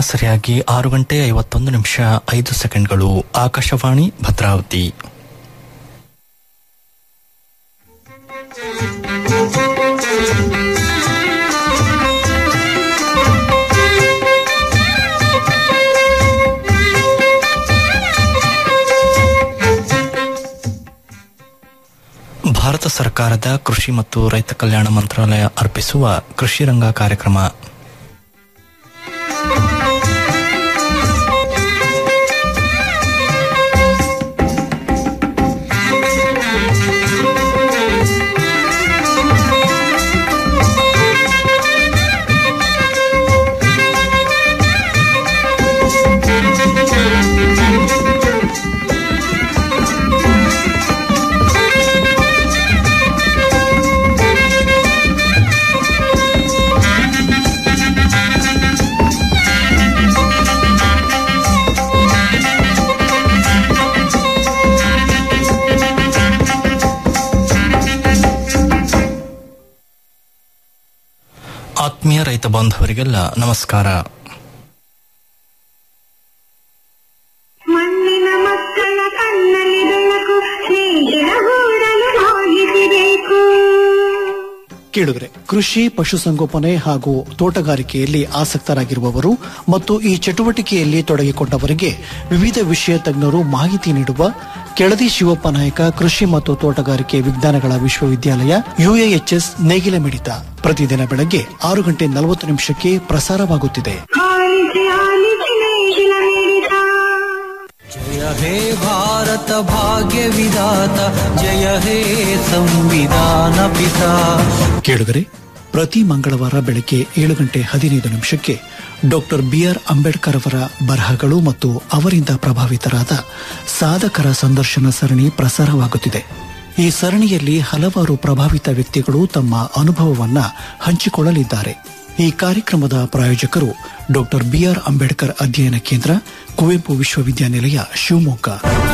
ಸರಿಯಾಗಿ ಆರು ಗಂಟೆ ಐವತ್ತೊಂದು ನಿಮಿಷ ಐದು ಸೆಕೆಂಡ್ಗಳು ಆಕಾಶವಾಣಿ ಭದ್ರಾವತಿ ಭಾರತ ಸರ್ಕಾರದ ಕೃಷಿ ಮತ್ತು ರೈತ ಕಲ್ಯಾಣ ಮಂತ್ರಾಲಯ ಅರ್ಪಿಸುವ ಕೃಷಿ ರಂಗ ಕಾರ್ಯಕ್ರಮ ಆತ್ಮೀಯ ರೈತ ಬಾಂಧವರಿಗೆಲ್ಲ ನಮಸ್ಕಾರ ಮಣ್ಣಿನ ಮಕ್ಕಳ ಕಣ್ಣಲ್ಲಿ ಬೆಳಕು ಸ್ನೇಹಿತರ ಗೂಡಲು ಹೋಗಿಸಬೇಕು ಕೇಳಿದ್ರೆ ಕೃಷಿ ಪಶುಸಂಗೋಪನೆ ಹಾಗೂ ತೋಟಗಾರಿಕೆಯಲ್ಲಿ ಆಸಕ್ತರಾಗಿರುವವರು ಮತ್ತು ಈ ಚಟುವಟಿಕೆಯಲ್ಲಿ ತೊಡಗಿಕೊಂಡವರಿಗೆ ವಿವಿಧ ವಿಷಯ ತಜ್ಞರು ಮಾಹಿತಿ ನೀಡುವ ಕೆಳದಿ ಶಿವಪ್ಪ ನಾಯಕ ಕೃಷಿ ಮತ್ತು ತೋಟಗಾರಿಕೆ ವಿಜ್ಞಾನಗಳ ವಿಶ್ವವಿದ್ಯಾಲಯ ಯುಎಎಚ್ಎಸ್ ನೇಗಿಲ ಮಿಡಿತ ಪ್ರತಿದಿನ ಬೆಳಗ್ಗೆ ಆರು ಗಂಟೆ ನಲವತ್ತು ನಿಮಿಷಕ್ಕೆ ಪ್ರಸಾರವಾಗುತ್ತಿದೆ ಆಲಿಸಿ ಆಲಿಸಿ ನೇಗಿಲ ಮಿಡಿತ जय हे भारत भाग्य विधाता जय हे संविधान पिता ಕೇಳಿದರೆ ಪ್ರತಿ ಮಂಗಳವಾರ ಬೆಳಗ್ಗೆ ಏಳು ಗಂಟೆ ಹದಿನೈದು ನಿಮಿಷಕ್ಕೆ ಡಾಕ್ಟರ್ ಬಿಆರ್ ಅಂಬೇಡ್ಕರ್ ಅವರ ಬರಹಗಳು ಮತ್ತು ಅವರಿಂದ ಪ್ರಭಾವಿತರಾದ ಸಾಧಕರ ಸಂದರ್ಶನ ಸರಣಿ ಪ್ರಸಾರವಾಗುತ್ತಿದೆ ಈ ಸರಣಿಯಲ್ಲಿ ಹಲವಾರು ಪ್ರಭಾವಿತ ವ್ಯಕ್ತಿಗಳು ತಮ್ಮ ಅನುಭವವನ್ನ ಹಂಚಿಕೊಳ್ಳಲಿದ್ದಾರೆ ಈ ಕಾರ್ಯಕ್ರಮದ ಪ್ರಾಯೋಜಕರು ಡಾಕ್ಟರ್ ಬಿಆರ್ ಅಂಬೇಡ್ಕರ್ ಅಧ್ಯಯನ ಕೇಂದ್ರ ಕುವೆಂಪು ವಿಶ್ವವಿದ್ಯಾನಿಲಯ ಶಿವಮೊಗ್ಗ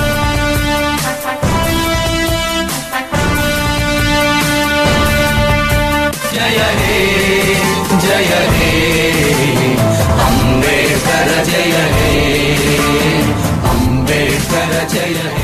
जय हे जय हे अम्बेडकर जय हे अम्बेडकर जय हे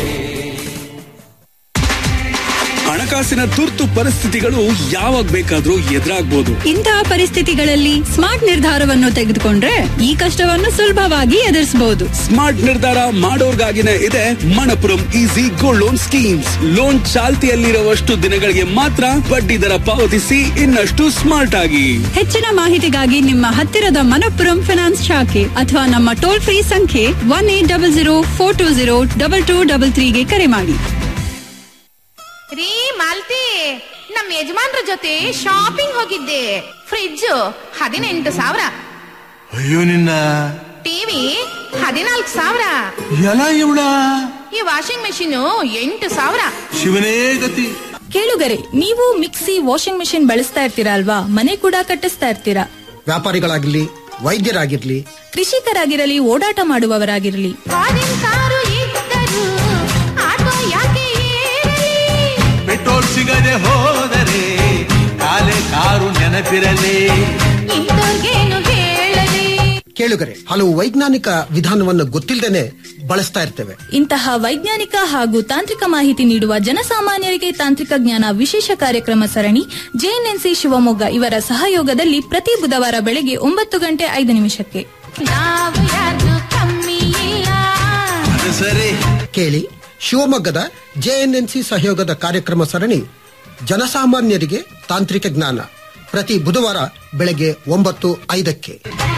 ಹಣಕಾಸಿನ ತುರ್ತು ಪರಿಸ್ಥಿತಿಗಳು ಯಾವಾಗ ಬೇಕಾದ್ರೂ ಎದುರಾಗ್ಬೋದು ಇಂತಹ ಪರಿಸ್ಥಿತಿಗಳಲ್ಲಿ ಸ್ಮಾರ್ಟ್ ನಿರ್ಧಾರವನ್ನು ತೆಗೆದುಕೊಂಡ್ರೆ ಈ ಕಷ್ಟವನ್ನು ಸುಲಭವಾಗಿ ಎದುರಿಸಬಹುದು ಸ್ಮಾರ್ಟ್ ನಿರ್ಧಾರ ಮಾಡೋರ್ಗಾಗಿನೇ ಇದೆ Manappuram easy gold loan schemes loan ಚಾಲ್ತಿಯಲ್ಲಿರುವಷ್ಟು ದಿನಗಳಿಗೆ ಮಾತ್ರ ಬಡ್ಡಿ ದರ ಪಾವತಿಸಿ ಇನ್ನಷ್ಟು ಸ್ಮಾರ್ಟ್ ಆಗಿ ಹೆಚ್ಚಿನ ಮಾಹಿತಿಗಾಗಿ ನಿಮ್ಮ ಹತ್ತಿರದ ಮನಪ್ಪುರಂ ಫಿನಾನ್ಸ್ ಶಾಖೆ ಅಥವಾ ನಮ್ಮ ಟೋಲ್ ಫ್ರೀ ಸಂಖ್ಯೆ one eight double zero four two zero double two double ತ್ರೀಗೆ ಕರೆ ಮಾಡಿ ರೀ ಮಾಲ್ತಿ ನಮ್ ಯಜಮಾನ್ರ ಜೊತೆ ಶಾಪಿಂಗ್ ಹೋಗಿದ್ದೆ ಫ್ರಿಡ್ಜ್ ಹದಿನೆಂಟು ಸಾವಿರ ಅಯ್ಯೋ ನಿನ್ನ ಟಿವಿ ಹದಿನಾಲ್ಕು ಸಾವಿರ ಎಲ್ಲ ಇವಳ ಈ ವಾಷಿಂಗ್ ಮೆಷಿನ್ ಎಂಟು ಸಾವಿರ ಶಿವನೇ ಗತಿ ಕೇಳುಗರೆ ನೀವು ಮಿಕ್ಸಿ ವಾಷಿಂಗ್ ಮೆಷಿನ್ ಬಳಸ್ತಾ ಇರ್ತೀರಾ ಅಲ್ವಾ ಮನೆ ಕೂಡ ಕಟ್ಟಿಸ್ತಾ ಇರ್ತೀರಾ ವ್ಯಾಪಾರಿಗಳಾಗಿರ್ಲಿ ವೈದ್ಯರಾಗಿರ್ಲಿ ಕೃಷಿಕರಾಗಿರಲಿ ಓಡಾಟ ಮಾಡುವವರಾಗಿರಲಿ ಫಾರಿನ್ ಕಾರು ಇದ್ದರು ಆಟೋ ಯಾಕೆ ಏರಲಿ ಪೆಟ್ರೋಲ್ ಸಿಗದೆ ಹೋದರೆ ಕಾಲೆ ಕಾರು ನೆನಪಿರಲಿ ಇಂಥವ್ರಿಗೇನು ಹೇಳಲಿ ಕೇಳುಗರೆ ಹಲವು ವೈಜ್ಞಾನಿಕ ವಿಧಾನವನ್ನು ಗೊತ್ತಿಲ್ಲದೇನೆ ಬಳಸ್ತಾ ಇರ್ತೇವೆ ಇಂತಹ ವೈಜ್ಞಾನಿಕ ಹಾಗೂ ತಾಂತ್ರಿಕ ಮಾಹಿತಿ ನೀಡುವ ಜನಸಾಮಾನ್ಯರಿಗೆ ತಾಂತ್ರಿಕ ಜ್ಞಾನ ವಿಶೇಷ ಕಾರ್ಯಕ್ರಮ ಸರಣಿ ಜೆಎನ್ಎನ್ಸಿ ಶಿವಮೊಗ್ಗ ಇವರ ಸಹಯೋಗದಲ್ಲಿ ಪ್ರತಿ ಬುಧವಾರ ಬೆಳಗ್ಗೆ ಒಂಬತ್ತು ಗಂಟೆ ಐದು ನಿಮಿಷಕ್ಕೆ ನಾವು ಯಾರ್ದು ಕಮ್ಮಿ ಇಲ್ಲ ಅದು ಸರಿ ಕೇಳಿ ಶಿವಮೊಗ್ಗದ ಜೆಎನ್ಎನ್ಸಿ ಸಹಯೋಗದ ಕಾರ್ಯಕ್ರಮ ಸರಣಿ ಜನಸಾಮಾನ್ಯರಿಗೆ ತಾಂತ್ರಿಕ ಜ್ಞಾನ ಪ್ರತಿ ಬುಧವಾರ ಬೆಳಗ್ಗೆ ಒಂಬತ್ತು ಐದಕ್ಕೆ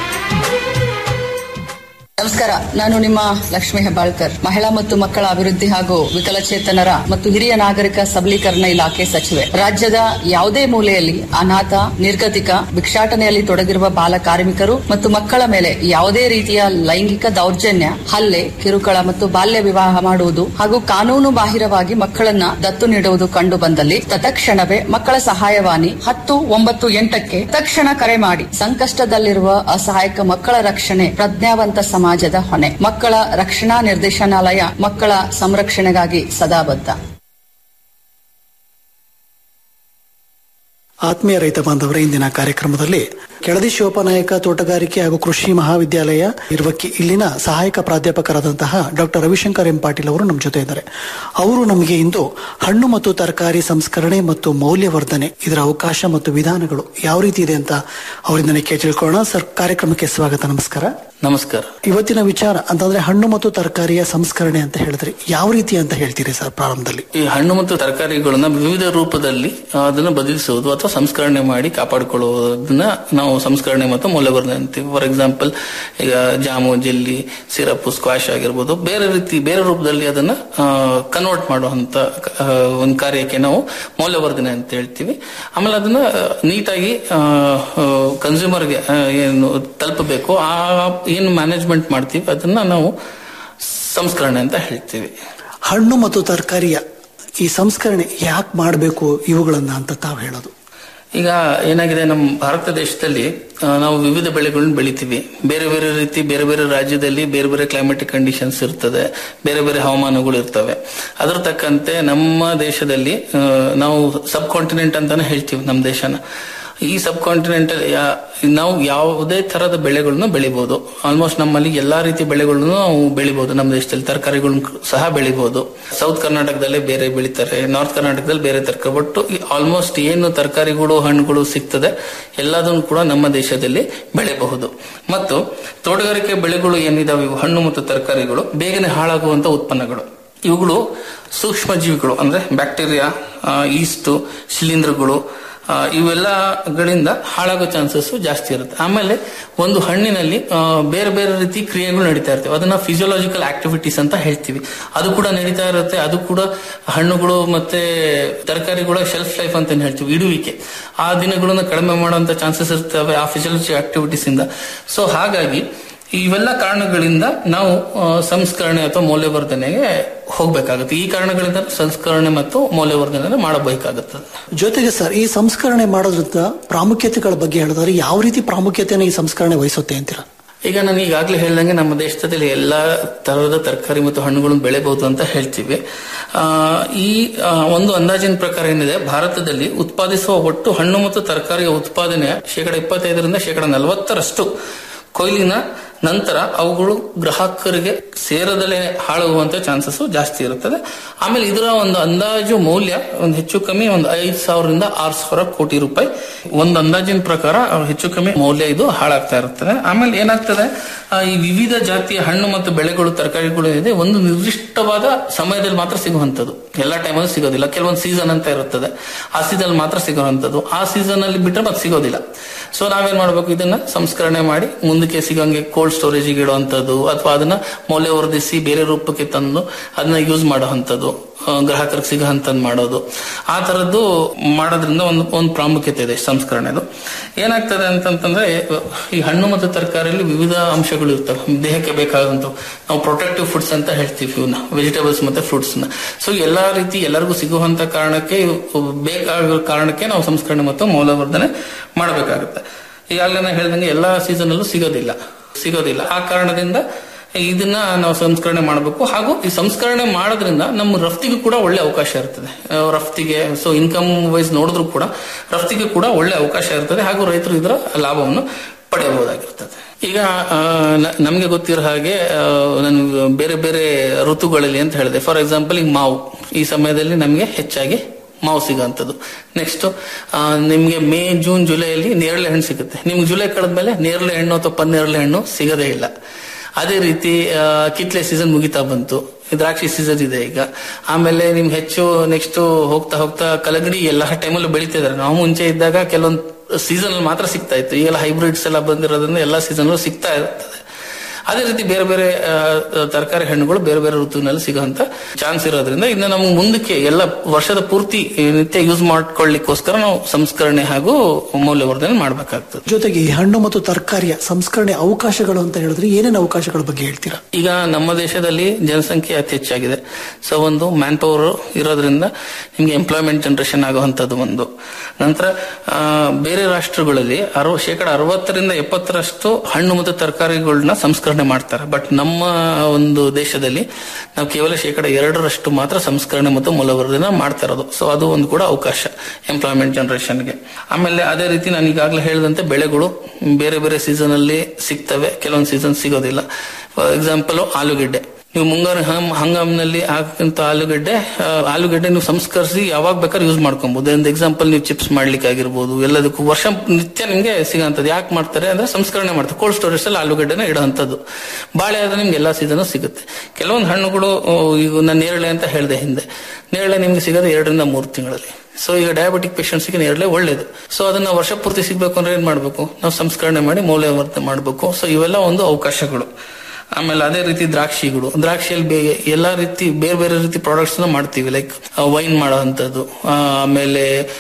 ನಮಸ್ಕಾರ ನಾನು ನಿಮ್ಮ ಲಕ್ಷ್ಮೀ ಹೆಬ್ಬಾಳ್ಕರ್ ಮಹಿಳಾ ಮತ್ತು ಮಕ್ಕಳ ಅಭಿವೃದ್ಧಿ ಹಾಗೂ ವಿಕಲಚೇತನರ ಮತ್ತು ಹಿರಿಯ ನಾಗರಿಕ ಸಬಲೀಕರಣ ಇಲಾಖೆ ಸಚಿವೆ ರಾಜ್ಯದ ಯಾವುದೇ ಮೂಲೆಯಲ್ಲಿ ಅನಾಥ ನಿರ್ಗತಿಕ ಭಿಕ್ಷಾಟನೆಯಲ್ಲಿ ತೊಡಗಿರುವ ಬಾಲ ಕಾರ್ಮಿಕರು ಮತ್ತು ಮಕ್ಕಳ ಮೇಲೆ ಯಾವುದೇ ರೀತಿಯ ಲೈಂಗಿಕ ದೌರ್ಜನ್ಯ ಹಲ್ಲೆ ಕಿರುಕುಳ ಮತ್ತು ಬಾಲ್ಯ ವಿವಾಹ ಮಾಡುವುದು ಹಾಗೂ ಕಾನೂನು ಬಾಹಿರವಾಗಿ ಮಕ್ಕಳನ್ನ ದತ್ತು ನೀಡುವುದು ಕಂಡು ಬಂದಲ್ಲಿ ತತ್ಕ್ಷಣವೇ ಮಕ್ಕಳ ಸಹಾಯವಾಣಿ ಹತ್ತು ಒಂಬತ್ತು ಎಂಟಕ್ಕೆ ತಕ್ಷಣ ಕರೆ ಮಾಡಿ ಸಂಕಷ್ಟದಲ್ಲಿರುವ ಅಸಹಾಯಕ ಮಕ್ಕಳ ರಕ್ಷಣೆ ಪ್ರಜ್ಞಾವಂತ ಸಮಾಜದ ಹೊಣೆ ಮಕ್ಕಳ ರಕ್ಷಣಾ ನಿರ್ದೇಶನಾಲಯ ಮಕ್ಕಳ ಸಂರಕ್ಷಣೆಗಾಗಿ ಸದಾ ಬದ್ಧ ಆತ್ಮೀಯ ರೈತ ಬಾಂಧವರ ಇಂದಿನ ಕಾರ್ಯಕ್ರಮದಲ್ಲಿ ಕೆಳದಿ ಶಿವಪ್ಪನಾಯಕ ತೋಟಗಾರಿಕೆ ಹಾಗೂ ಕೃಷಿ ಮಹಾವಿದ್ಯಾಲಯ ಇರುವಕ್ಕೆ ಇಲ್ಲಿನ ಸಹಾಯಕ ಪ್ರಾಧ್ಯಾಪಕರಾದಂತಹ ಡಾಕ್ಟರ್ ರವಿಶಂಕರ್ ಎಂ ಪಾಟೀಲ್ ಅವರು ನಮ್ಮ ಜೊತೆ ಇದ್ದಾರೆ ಅವರು ನಮಗೆ ಇಂದು ಹಣ್ಣು ಮತ್ತು ತರಕಾರಿ ಸಂಸ್ಕರಣೆ ಮತ್ತು ಮೌಲ್ಯವರ್ಧನೆ ಇದರ ಅವಕಾಶ ಮತ್ತು ವಿಧಾನಗಳು ಯಾವ ರೀತಿ ಇದೆ ಅಂತ ಅವರಿಂದನೇ ಕೇ ತಿಳ್ಕೊಳ್ಳೋಣ ಸರ್ ಕಾರ್ಯಕ್ರಮಕ್ಕೆ ಸ್ವಾಗತ ನಮಸ್ಕಾರ ನಮಸ್ಕಾರ ಇವತ್ತಿನ ವಿಚಾರ ಅಂತಂದ್ರೆ ಹಣ್ಣು ಮತ್ತು ತರಕಾರಿಯ ಸಂಸ್ಕರಣೆ ಅಂತ ಹೇಳಿದ್ರೆ ಯಾವ ರೀತಿ ಅಂತ ಹೇಳ್ತೀರಿ ಸರ್ ಪ್ರಾರಂಭದಲ್ಲಿ ಈ ಹಣ್ಣು ಮತ್ತು ತರಕಾರಿಗಳನ್ನ ವಿವಿಧ ರೂಪದಲ್ಲಿ ಆ, ಅದನ್ನ ಬದಲಿಸುವುದು ಅಥವಾ ಸಂಸ್ಕರಣೆ ಮಾಡಿ ಕಾಪಾಡಿಕೊಳ್ಳುವುದನ್ನ ನಾವು ಸಂಸ್ಕರಣೆ ಮತ್ತು ಮೌಲ್ಯವರ್ಧನೆ ಅಂತೀವಿ ಫಾರ್ ಎಕ್ಸಾಂಪಲ್ ಈಗ ಜಾಮು ಜೆಲ್ಲಿ ಸಿರಪ್ ಸ್ಕ್ವಾಶ್ ಆಗಿರ್ಬೋದು ಬೇರೆ ರೀತಿ ಬೇರೆ ರೂಪದಲ್ಲಿ ಅದನ್ನ ಕನ್ವರ್ಟ್ ಮಾಡುವಂತ ಆ, ಒಂದು ಕಾರ್ಯಕ್ಕೆ ನಾವು ಮೌಲ್ಯವರ್ಧನೆ ಅಂತ ಹೇಳ್ತೀವಿ ಆಮೇಲೆ ಅದನ್ನ ನೀಟಾಗಿ ಕನ್ಸ್ಯೂಮರ್ಗೆ ಏನು ತಲುಪಬೇಕು ಆ ಏನು ಮ್ಯಾನೇಜ್ಮೆಂಟ್ ಮಾಡ್ತೀವಿ ಅದನ್ನ ನಾವು ಸಂಸ್ಕರಣೆ ಅಂತ ಹೇಳ್ತೀವಿ ಹಣ್ಣು ಮತ್ತು ತರಕಾರಿಯ ಈ ಸಂಸ್ಕರಣೆ ಯಾಕೆ ಮಾಡಬೇಕು ಇವುಗಳನ್ನ ಅಂತ ತಾವು ಹೇಳೋದು ಈಗ ಏನಾಗಿದೆ ನಮ್ಮ ಭಾರತ ದೇಶದಲ್ಲಿ ಆ, ನಾವು ವಿವಿಧ ಬೆಳೆಗಳನ್ನ ಬೆಳಿತೀವಿ ಬೇರೆ ಬೇರೆ ರೀತಿ ಬೇರೆ ಬೇರೆ ರಾಜ್ಯದಲ್ಲಿ ಬೇರೆ ಬೇರೆ ಕ್ಲೈಮೆಟಿಕ್ ಕಂಡೀಷನ್ಸ್ ಇರ್ತದೆ ಬೇರೆ ಬೇರೆ ಹವಾಮಾನಗಳು ಇರ್ತವೆ ಅದ್ರ ತಕ್ಕಂತೆ ನಮ್ಮ ದೇಶದಲ್ಲಿ ಆ, ನಾವು ಸಬ್ ಕಾಂಟಿನೆಂಟ್ ಅಂತಾನೆ ಹೇಳ್ತೀವಿ ನಮ್ಮ ದೇಶನ ಈ ಸಬ್ ಕಾಂಟಿನೆಂಟ್ ನಾವು ಯಾವುದೇ ತರದ ಬೆಳೆಗಳನ್ನು ಬೆಳಿಬಹುದು ಆಲ್ಮೋಸ್ಟ್ ನಮ್ಮಲ್ಲಿ ಎಲ್ಲಾ ರೀತಿ ಬೆಳೆಗಳನ್ನು ನಾವು ಬೆಳಿಬಹುದು ನಮ್ಮ ದೇಶದಲ್ಲಿ ತರಕಾರಿಗಳನ್ನು ಸಹ ಬೆಳಿಬಹುದು ಸೌತ್ ಕರ್ನಾಟಕದಲ್ಲೇ ಬೇರೆ ಬೆಳಿತಾರೆ ನಾರ್ತ್ ಕರ್ನಾಟಕದಲ್ಲಿ ಬೇರೆ ತರಕಾರಿ ಬಟ್ ಆಲ್ಮೋಸ್ಟ್ ಏನು ತರಕಾರಿಗಳು ಹಣ್ಣುಗಳು ಸಿಗ್ತದೆ ಎಲ್ಲದನ್ನು ಕೂಡ ನಮ್ಮ ದೇಶದಲ್ಲಿ ಬೆಳೆಯಬಹುದು ಮತ್ತು ತೋಟಗಾರಿಕೆ ಬೆಳೆಗಳು ಏನಿದಾವೆ ಇವು ಹಣ್ಣು ಮತ್ತು ತರಕಾರಿಗಳು ಬೇಗನೆ ಹಾಳಾಗುವಂತ ಉತ್ಪನ್ನಗಳು ಇವುಗಳು ಸೂಕ್ಷ್ಮ ಜೀವಿಗಳು ಅಂದ್ರೆ ಬ್ಯಾಕ್ಟೀರಿಯಾ ಈಸ್ಟ್ ಶಿಲೀಂಧ್ರಗಳು ಆ, ಇವೆಲ್ಲಗಳಿಂದ ಹಾಳಾಗೋ ಚಾನ್ಸಸ್ ಜಾಸ್ತಿ ಇರುತ್ತೆ ಆಮೇಲೆ ಒಂದು ಹಣ್ಣಿನಲ್ಲಿ ಆ, ಬೇರೆ ಬೇರೆ ರೀತಿ ಕ್ರಿಯೆಗಳು ನಡೀತಾ ಇರ್ತವೆ ಅದನ್ನ ಫಿಸಿಯೋಲಾಜಿಕಲ್ ಆಕ್ಟಿವಿಟೀಸ್ ಅಂತ ಹೇಳ್ತೀವಿ ಅದು ಕೂಡ ನಡೀತಾ ಇರುತ್ತೆ ಅದು ಕೂಡ ಹಣ್ಣುಗಳು ಮತ್ತೆ ತರಕಾರಿಗಳ ಶೆಲ್ಫ್ ಲೈಫ್ ಅಂತ ಏನ್ ಹೇಳ್ತೀವಿ ಇಡುವಿಕೆ ಆ ದಿನಗಳನ್ನ ಕಡಿಮೆ ಮಾಡುವಂತ ಚಾನ್ಸಸ್ ಇರ್ತವೆ ಆ ಫಿಸಿಯೋಲಜಿ ಆಕ್ಟಿವಿಟೀಸ್ ಇಂದ ಸೊ ಹಾಗಾಗಿ ಇವೆಲ್ಲ ಕಾರಣಗಳಿಂದ ನಾವು ಆ, ಸಂಸ್ಕರಣೆ ಅಥವಾ ಮೌಲ್ಯವರ್ಧನೆಗೆ ಹೋಗ್ಬೇಕಾಗುತ್ತೆ ಈ ಕಾರಣಗಳಿಂದ ಸಂಸ್ಕರಣೆ ಮತ್ತು ಮೌಲ್ಯವರ್ಧನೆ ಮಾಡಬೇಕಾಗುತ್ತದೆ ಜೊತೆಗೆ ಸರ್ ಈ ಸಂಸ್ಕರಣೆ ಮಾಡೋದ್ರಿಂದ ಪ್ರಾಮುಖ್ಯತೆಗಳ ಬಗ್ಗೆ ಹೇಳಿದ್ರೆ ಯಾವ ರೀತಿ ಪ್ರಾಮುಖ್ಯತೆಯನ್ನು ಈ ಸಂಸ್ಕರಣೆ ವಹಿಸುತ್ತೆ ಅಂತೀರಾ ಈಗ ನಾನು ಈಗಾಗಲೇ ಹೇಳ್ದಂಗೆ ನಮ್ಮ ದೇಶದಲ್ಲಿ ಎಲ್ಲಾ ತರಹದ ತರಕಾರಿ ಮತ್ತು ಹಣ್ಣುಗಳನ್ನು ಬೆಳೆಬಹುದು ಅಂತ ಹೇಳ್ತೀವಿ ಆ, ಈ ಆ, ಒಂದು ಅಂದಾಜಿನ ಪ್ರಕಾರ ಏನಿದೆ ಭಾರತದಲ್ಲಿ ಉತ್ಪಾದಿಸುವ ಒಟ್ಟು ಹಣ್ಣು ಮತ್ತು ತರಕಾರಿಯ ಉತ್ಪಾದನೆಯ ಶೇಕಡ ಇಪ್ಪತ್ತೈದರಿಂದ ಶೇಕಡ ನಲವತ್ತರಷ್ಟು ಕೊಯ್ಲಿನ ನಂತರ ಅವುಗಳು ಗ್ರಾಹಕರಿಗೆ ಸೇರದಲೇ ಹಾಳಾಗುವಂತ ಚಾನ್ಸಸ್ ಜಾಸ್ತಿ ಇರುತ್ತದೆ ಆಮೇಲೆ ಇದರ ಒಂದು ಅಂದಾಜು ಮೌಲ್ಯ ಒಂದು ಹೆಚ್ಚು ಕಮ್ಮಿ ಒಂದು ಐದು ಸಾವಿರದಿಂದ ಆರು ಸಾವಿರ ಕೋಟಿ ರೂಪಾಯಿ ಒಂದು ಅಂದಾಜಿನ ಪ್ರಕಾರ ಆ, ಹೆಚ್ಚು ಕಮ್ಮಿ ಮೌಲ್ಯ ಇದು ಹಾಳಾಗ್ತಾ ಇರುತ್ತದೆ ಆಮೇಲೆ ಏನಾಗ್ತದೆ ಆ, ಈ ವಿವಿಧ ಜಾತಿಯ ಹಣ್ಣು ಮತ್ತು ಬೆಳೆಗಳು ತರಕಾರಿಗಳು ಇದೆ ಒಂದು ನಿರ್ದಿಷ್ಟವಾದ ಸಮಯದಲ್ಲಿ ಮಾತ್ರ ಸಿಗುವಂತದ್ದು ಎಲ್ಲಾ ಟೈಮಲ್ಲಿ ಸಿಗೋದಿಲ್ಲ ಕೆಲವೊಂದು ಸೀಸನ್ ಅಂತ ಇರುತ್ತದೆ ಆ ಸೀಸನ್ ಮಾತ್ರ ಸಿಗುವಂತದ್ದು ಆ ಸೀಸನ್ ಅಲ್ಲಿ ಬಿಟ್ಟರೆ ಮತ್ತೆ ಸಿಗೋದಿಲ್ಲ ಸೊ ನಾವೇನ್ ಮಾಡ್ಬೇಕು ಇದನ್ನ ಸಂಸ್ಕರಣೆ ಮಾಡಿ ಮುಂದಕ್ಕೆ ಸಿಗಂಗೆ ಕೋಲ್ಡ್ ಸ್ಟೋರೇಜಿಗೆ ಇಡುವಂತದ್ದು ಅಥವಾ ಅದನ್ನ ಮೌಲ್ಯವರ್ಧಿಸಿ ಬೇರೆ ರೂಪಕ್ಕೆ ತಂದು ಅದನ್ನ ಯೂಸ್ ಮಾಡುವಂತದ್ದು ಗ್ರಾಹಕರಿಗೆ ಸಿಗಂತದ್ ಮಾಡೋದು ಆ ತರದ್ದು ಮಾಡೋದ್ರಿಂದ ಒಂದು ಒಂದು ಪ್ರಾಮುಖ್ಯತೆ ಇದೆ ಸಂಸ್ಕರಣೆದು ಏನಾಗ್ತದೆ ಅಂತಂತಂದ್ರೆ ಈ ಹಣ್ಣು ಮತ್ತು ತರಕಾರಿಯಲ್ಲಿ ವಿವಿಧ ಅಂಶಗಳು ಇರ್ತವೆ ದೇಹಕ್ಕೆ ಬೇಕಾದಂತ ನಾವು ಪ್ರೊಟೆಕ್ಟಿವ್ ಫುಡ್ಸ್ ಅಂತ ಹೇಳ್ತೀವಿ ಇವನ್ನ ವೆಜಿಟೇಬಲ್ಸ್ ಮತ್ತೆ ಫ್ರೂಟ್ಸ್ ನ ಸೊ ಎಲ್ಲಾ ರೀತಿ ಎಲ್ಲರಿಗೂ ಸಿಗುವಂತ ಕಾರಣಕ್ಕೆ ಇವು ಬೇಕಾಗಿರೋ ಕಾರಣಕ್ಕೆ ನಾವು ಸಂಸ್ಕರಣೆ ಮತ್ತು ಮೌಲ್ಯವರ್ಧನೆ ಮಾಡಬೇಕಾಗುತ್ತೆ ಈಗಾಗಲೇ ನಾನು ಹೇಳ್ದಂಗೆ ಎಲ್ಲಾ ಸೀಸನ್ ಅಲ್ಲೂ ಸಿಗೋದಿಲ್ಲ ಸಿಗೋದಿಲ್ಲ ಆ ಕಾರಣದಿಂದ ಇದನ್ನ ನಾವು ಸಂಸ್ಕರಣೆ ಮಾಡಬೇಕು ಹಾಗೂ ಈ ಸಂಸ್ಕರಣೆ ಮಾಡೋದ್ರಿಂದ ನಮ್ಮ ರಫ್ತಿಗೂ ಕೂಡ ಒಳ್ಳೆ ಅವಕಾಶ ಇರ್ತದೆ ಆ, ರಫ್ತಿಗೆ ಸೊ ಇನ್ಕಮ್ ವೈಸ್ ನೋಡಿದ್ರು ಕೂಡ ರಫ್ತಿಗೆ ಕೂಡ ಒಳ್ಳೆ ಅವಕಾಶ ಇರ್ತದೆ ಹಾಗೂ ರೈತರು ಇದರ ಲಾಭವನ್ನು ಪಡೆಯಬಹುದಾಗಿರ್ತದೆ ಈಗ ಆ, ನ- ನಮ್ಗೆ ಗೊತ್ತಿರೋ ಹಾಗೆ ಆ, ನಾನು ಬೇರೆ ಬೇರೆ ಋತುಗಳಲ್ಲಿ ಅಂತ ಹೇಳಿದೆ ಫಾರ್ ಎಕ್ಸಾಂಪಲ್ ಈಗ ಮಾವು ಈ ಸಮಯದಲ್ಲಿ ನಮಗೆ ಹೆಚ್ಚಾಗಿ ಮಾವು ಸಿಗೋಂಥದ್ದು ನೆಕ್ಸ್ಟ್ ನಿಮ್ಗೆ ಮೇ ಜೂನ್ ಜುಲೈಯಲ್ಲಿ ನೇರಳೆ ಹಣ್ಣು ಸಿಗುತ್ತೆ ನಿಮ್ಗೆ ಜುಲೈ ಕಳೆದ್ಮೇಲೆ ನೇರಳೆ ಹಣ್ಣು ಅಥವಾ ಪನ್ನೇರಳೆ ಹಣ್ಣು ಸಿಗೋದೇ ಇಲ್ಲ ಅದೇ ರೀತಿ ಆ, ಕಿತ್ಲೆ ಸೀಸನ್ ಮುಗಿತಾ ಬಂತು ದ್ರಾಕ್ಷಿ ಸೀಸನ್ ಇದೆ ಈಗ ಆಮೇಲೆ ನಿಮ್ಗೆ ಹೆಚ್ಚು ನೆಕ್ಸ್ಟ್ ಹೋಗ್ತಾ ಹೋಗ್ತಾ ಕಲಗಡಿ ಎಲ್ಲ ಟೈಮಲ್ಲೂ ಬೆಳೀತಿದ್ದಾರೆ ನಾವು ಮುಂಚೆ ಇದ್ದಾಗ ಕೆಲವೊಂದು ಸೀಸನ್ ಅಲ್ಲಿ ಮಾತ್ರ ಸಿಗ್ತಾ ಇತ್ತು ಈಗೆಲ್ಲ ಹೈಬ್ರಿಡ್ಸ್ ಎಲ್ಲ ಬಂದಿರೋದ್ರಿಂದ ಎಲ್ಲ ಸೀಸನ್ ಸಿಗ್ತಾ ಇರ್ತದೆ ಅದೇ ರೀತಿ ಬೇರೆ ಬೇರೆ ತರಕಾರಿ ಹಣ್ಣುಗಳು ಬೇರೆ ಬೇರೆ ಋತುವಿನಲ್ಲಿ ಸಿಗುವಂತ ಚಾನ್ಸ್ ಇರೋದ್ರಿಂದ ಇನ್ನು ನಮ್ಗೆ ಮುಂದಕ್ಕೆ ಎಲ್ಲ ವರ್ಷದ ಪೂರ್ತಿ ನಿತ್ಯ ಯೂಸ್ ಮಾಡ್ಕೊಳ್ಳಿಕ್ಕೋಸ್ಕರ ನಾವು ಸಂಸ್ಕರಣೆ ಹಾಗೂ ಮೌಲ್ಯವರ್ಧನೆ ಮಾಡಬೇಕಾಗ್ತದೆ ಜೊತೆಗೆ ಈ ಹಣ್ಣು ಮತ್ತು ತರಕಾರಿಯ ಸಂಸ್ಕರಣೆ ಅವಕಾಶಗಳು ಅಂತ ಹೇಳಿದ್ರೆ ಏನೇನು ಅವಕಾಶಗಳ ಬಗ್ಗೆ ಹೇಳ್ತೀರಾ ಈಗ ನಮ್ಮ ದೇಶದಲ್ಲಿ ಜನಸಂಖ್ಯೆ ಅತಿ ಹೆಚ್ಚಾಗಿದೆ ಸೊ ಒಂದು ಮ್ಯಾನ್ ಪವರ್ ಇರೋದ್ರಿಂದ ನಿಮ್ಗೆ ಎಂಪ್ಲಾಯ್ಮೆಂಟ್ ಜನರೇಷನ್ ಆಗುವಂತದ್ದು ಒಂದು ನಂತರ ಆ, ಬೇರೆ ರಾಷ್ಟ್ರಗಳಲ್ಲಿ ಅರವ ಶೇಕಡ ಅರವತ್ತರಿಂದ ಎಪ್ಪತ್ತರಷ್ಟು ಹಣ್ಣು ಮತ್ತು ತರಕಾರಿಗಳನ್ನ ಸಂಸ್ಕರಣೆ ಸಂಸ್ಕರಣೆ ಮಾಡ್ತಾರೆ ಬಟ್ ನಮ್ಮ ಒಂದು ದೇಶದಲ್ಲಿ ನಾವು ಕೇವಲ ಶೇಕಡ ಎರಡರಷ್ಟು ಮಾತ್ರ ಸಂಸ್ಕರಣೆ ಮತ್ತು ಮೂಲವರ್ಧನೆ ಮಾಡ್ತಾ ಇರೋದು ಸೊ ಅದು ಒಂದು ಕೂಡ ಅವಕಾಶ ಎಂಪ್ಲಾಯ್ಮೆಂಟ್ ಜನರೇಷನ್ಗೆ ಆಮೇಲೆ ಅದೇ ರೀತಿ ನಾನು ಈಗಾಗಲೇ ಹೇಳಿದಂತೆ ಬೆಳೆಗಳು ಬೇರೆ ಬೇರೆ ಸೀಸನ್ ಅಲ್ಲಿ ಸಿಗ್ತವೆ ಕೆಲವೊಂದು ಸೀಸನ್ ಸಿಗೋದಿಲ್ಲ ಫಾರ್ ಎಕ್ಸಾಂಪಲ್ ಆಲೂಗೆಡ್ಡೆ ನೀವು ಮುಂಗಾರು ಹಂ- ಹಂಗಾಮಿನಲ್ಲಿ ಹಾಕಂತ ಆಲೂಗಡ್ಡೆ ಆ, ಆಲೂಗಡ್ಡೆ ನೀವು ಸಂಸ್ಕರಿಸಿ ಯಾವಾಗ ಬೇಕಾದ್ರೆ ಯೂಸ್ ಮಾಡ್ಕೊಬಹುದು ಒಂದು ಎಕ್ಸಾಂಪಲ್ ನೀವು ಚಿಪ್ಸ್ ಮಾಡ್ಲಿಕ್ಕೆ ಆಗಿರ್ಬೋದು ಎಲ್ಲದಕ್ಕೂ ವರ್ಷ ನಿತ್ಯ ನಿಮ್ಗೆ ಸಿಗೋಂಥದ್ದು ಯಾಕೆ ಮಾಡ್ತಾರೆ ಅಂದ್ರೆ ಸಂಸ್ಕರಣೆ ಮಾಡ್ತಾರೆ ಕೋಲ್ಡ್ ಸ್ಟೋರೇಜ್ ಅಲ್ಲಿ ಆಲೂಗಡ್ಡೆನ ಇಡೋಂಥದ್ದು ಬಾಳೆ ಆದ್ರೆ ನಿಮ್ಗೆ ಎಲ್ಲಾ ಸೀಸನ್ ಸಿಗುತ್ತೆ ಕೆಲವೊಂದು ಹಣ್ಣುಗಳು ಆ, ಈಗ ನಾನು ನೇರಳೆ ಅಂತ ಹೇಳಿದೆ ಹಿಂದೆ ನೇರಳೆ ನಿಮ್ಗೆ ಸಿಗೋದು ಎರಡರಿಂದ ಮೂರು ತಿಂಗಳಲ್ಲಿ ಸೊ ಈಗ ಡಯಾಬಿಟಿಕ್ ಪೇಷಂಟ್ಸ್ಗೆ ನೇರಳೆ ಒಳ್ಳೇದು ಸೊ ಅದನ್ನ ವರ್ಷ ಪೂರ್ತಿ ಸಿಗ್ಬೇಕು ಅಂದ್ರೆ ಏನ್ ಮಾಡ್ಬೇಕು ನಾವು ಸಂಸ್ಕರಣೆ ಮಾಡಿ ಮೌಲ್ಯವರ್ಧನೆ ಮಾಡಬೇಕು ಸೊ ಇವೆಲ್ಲ ಒಂದು ಅವಕಾಶಗಳು ಆಮೇಲೆ ಅದೇ ರೀತಿ ದ್ರಾಕ್ಷಿಗಳು ದ್ರಾಕ್ಷಿಯಲ್ಲಿ ಬೇ- ಎಲ್ಲಾ ರೀತಿ ಬೇರೆ ಬೇರೆ ರೀತಿ ಪ್ರಾಡಕ್ಟ್ಸ್ ಮಾಡ್ತೀವಿ ಲೈಕ್ ವೈನ್ ಮಾಡೋ ಅಂಥದ್ದು ಆಮೇಲೆ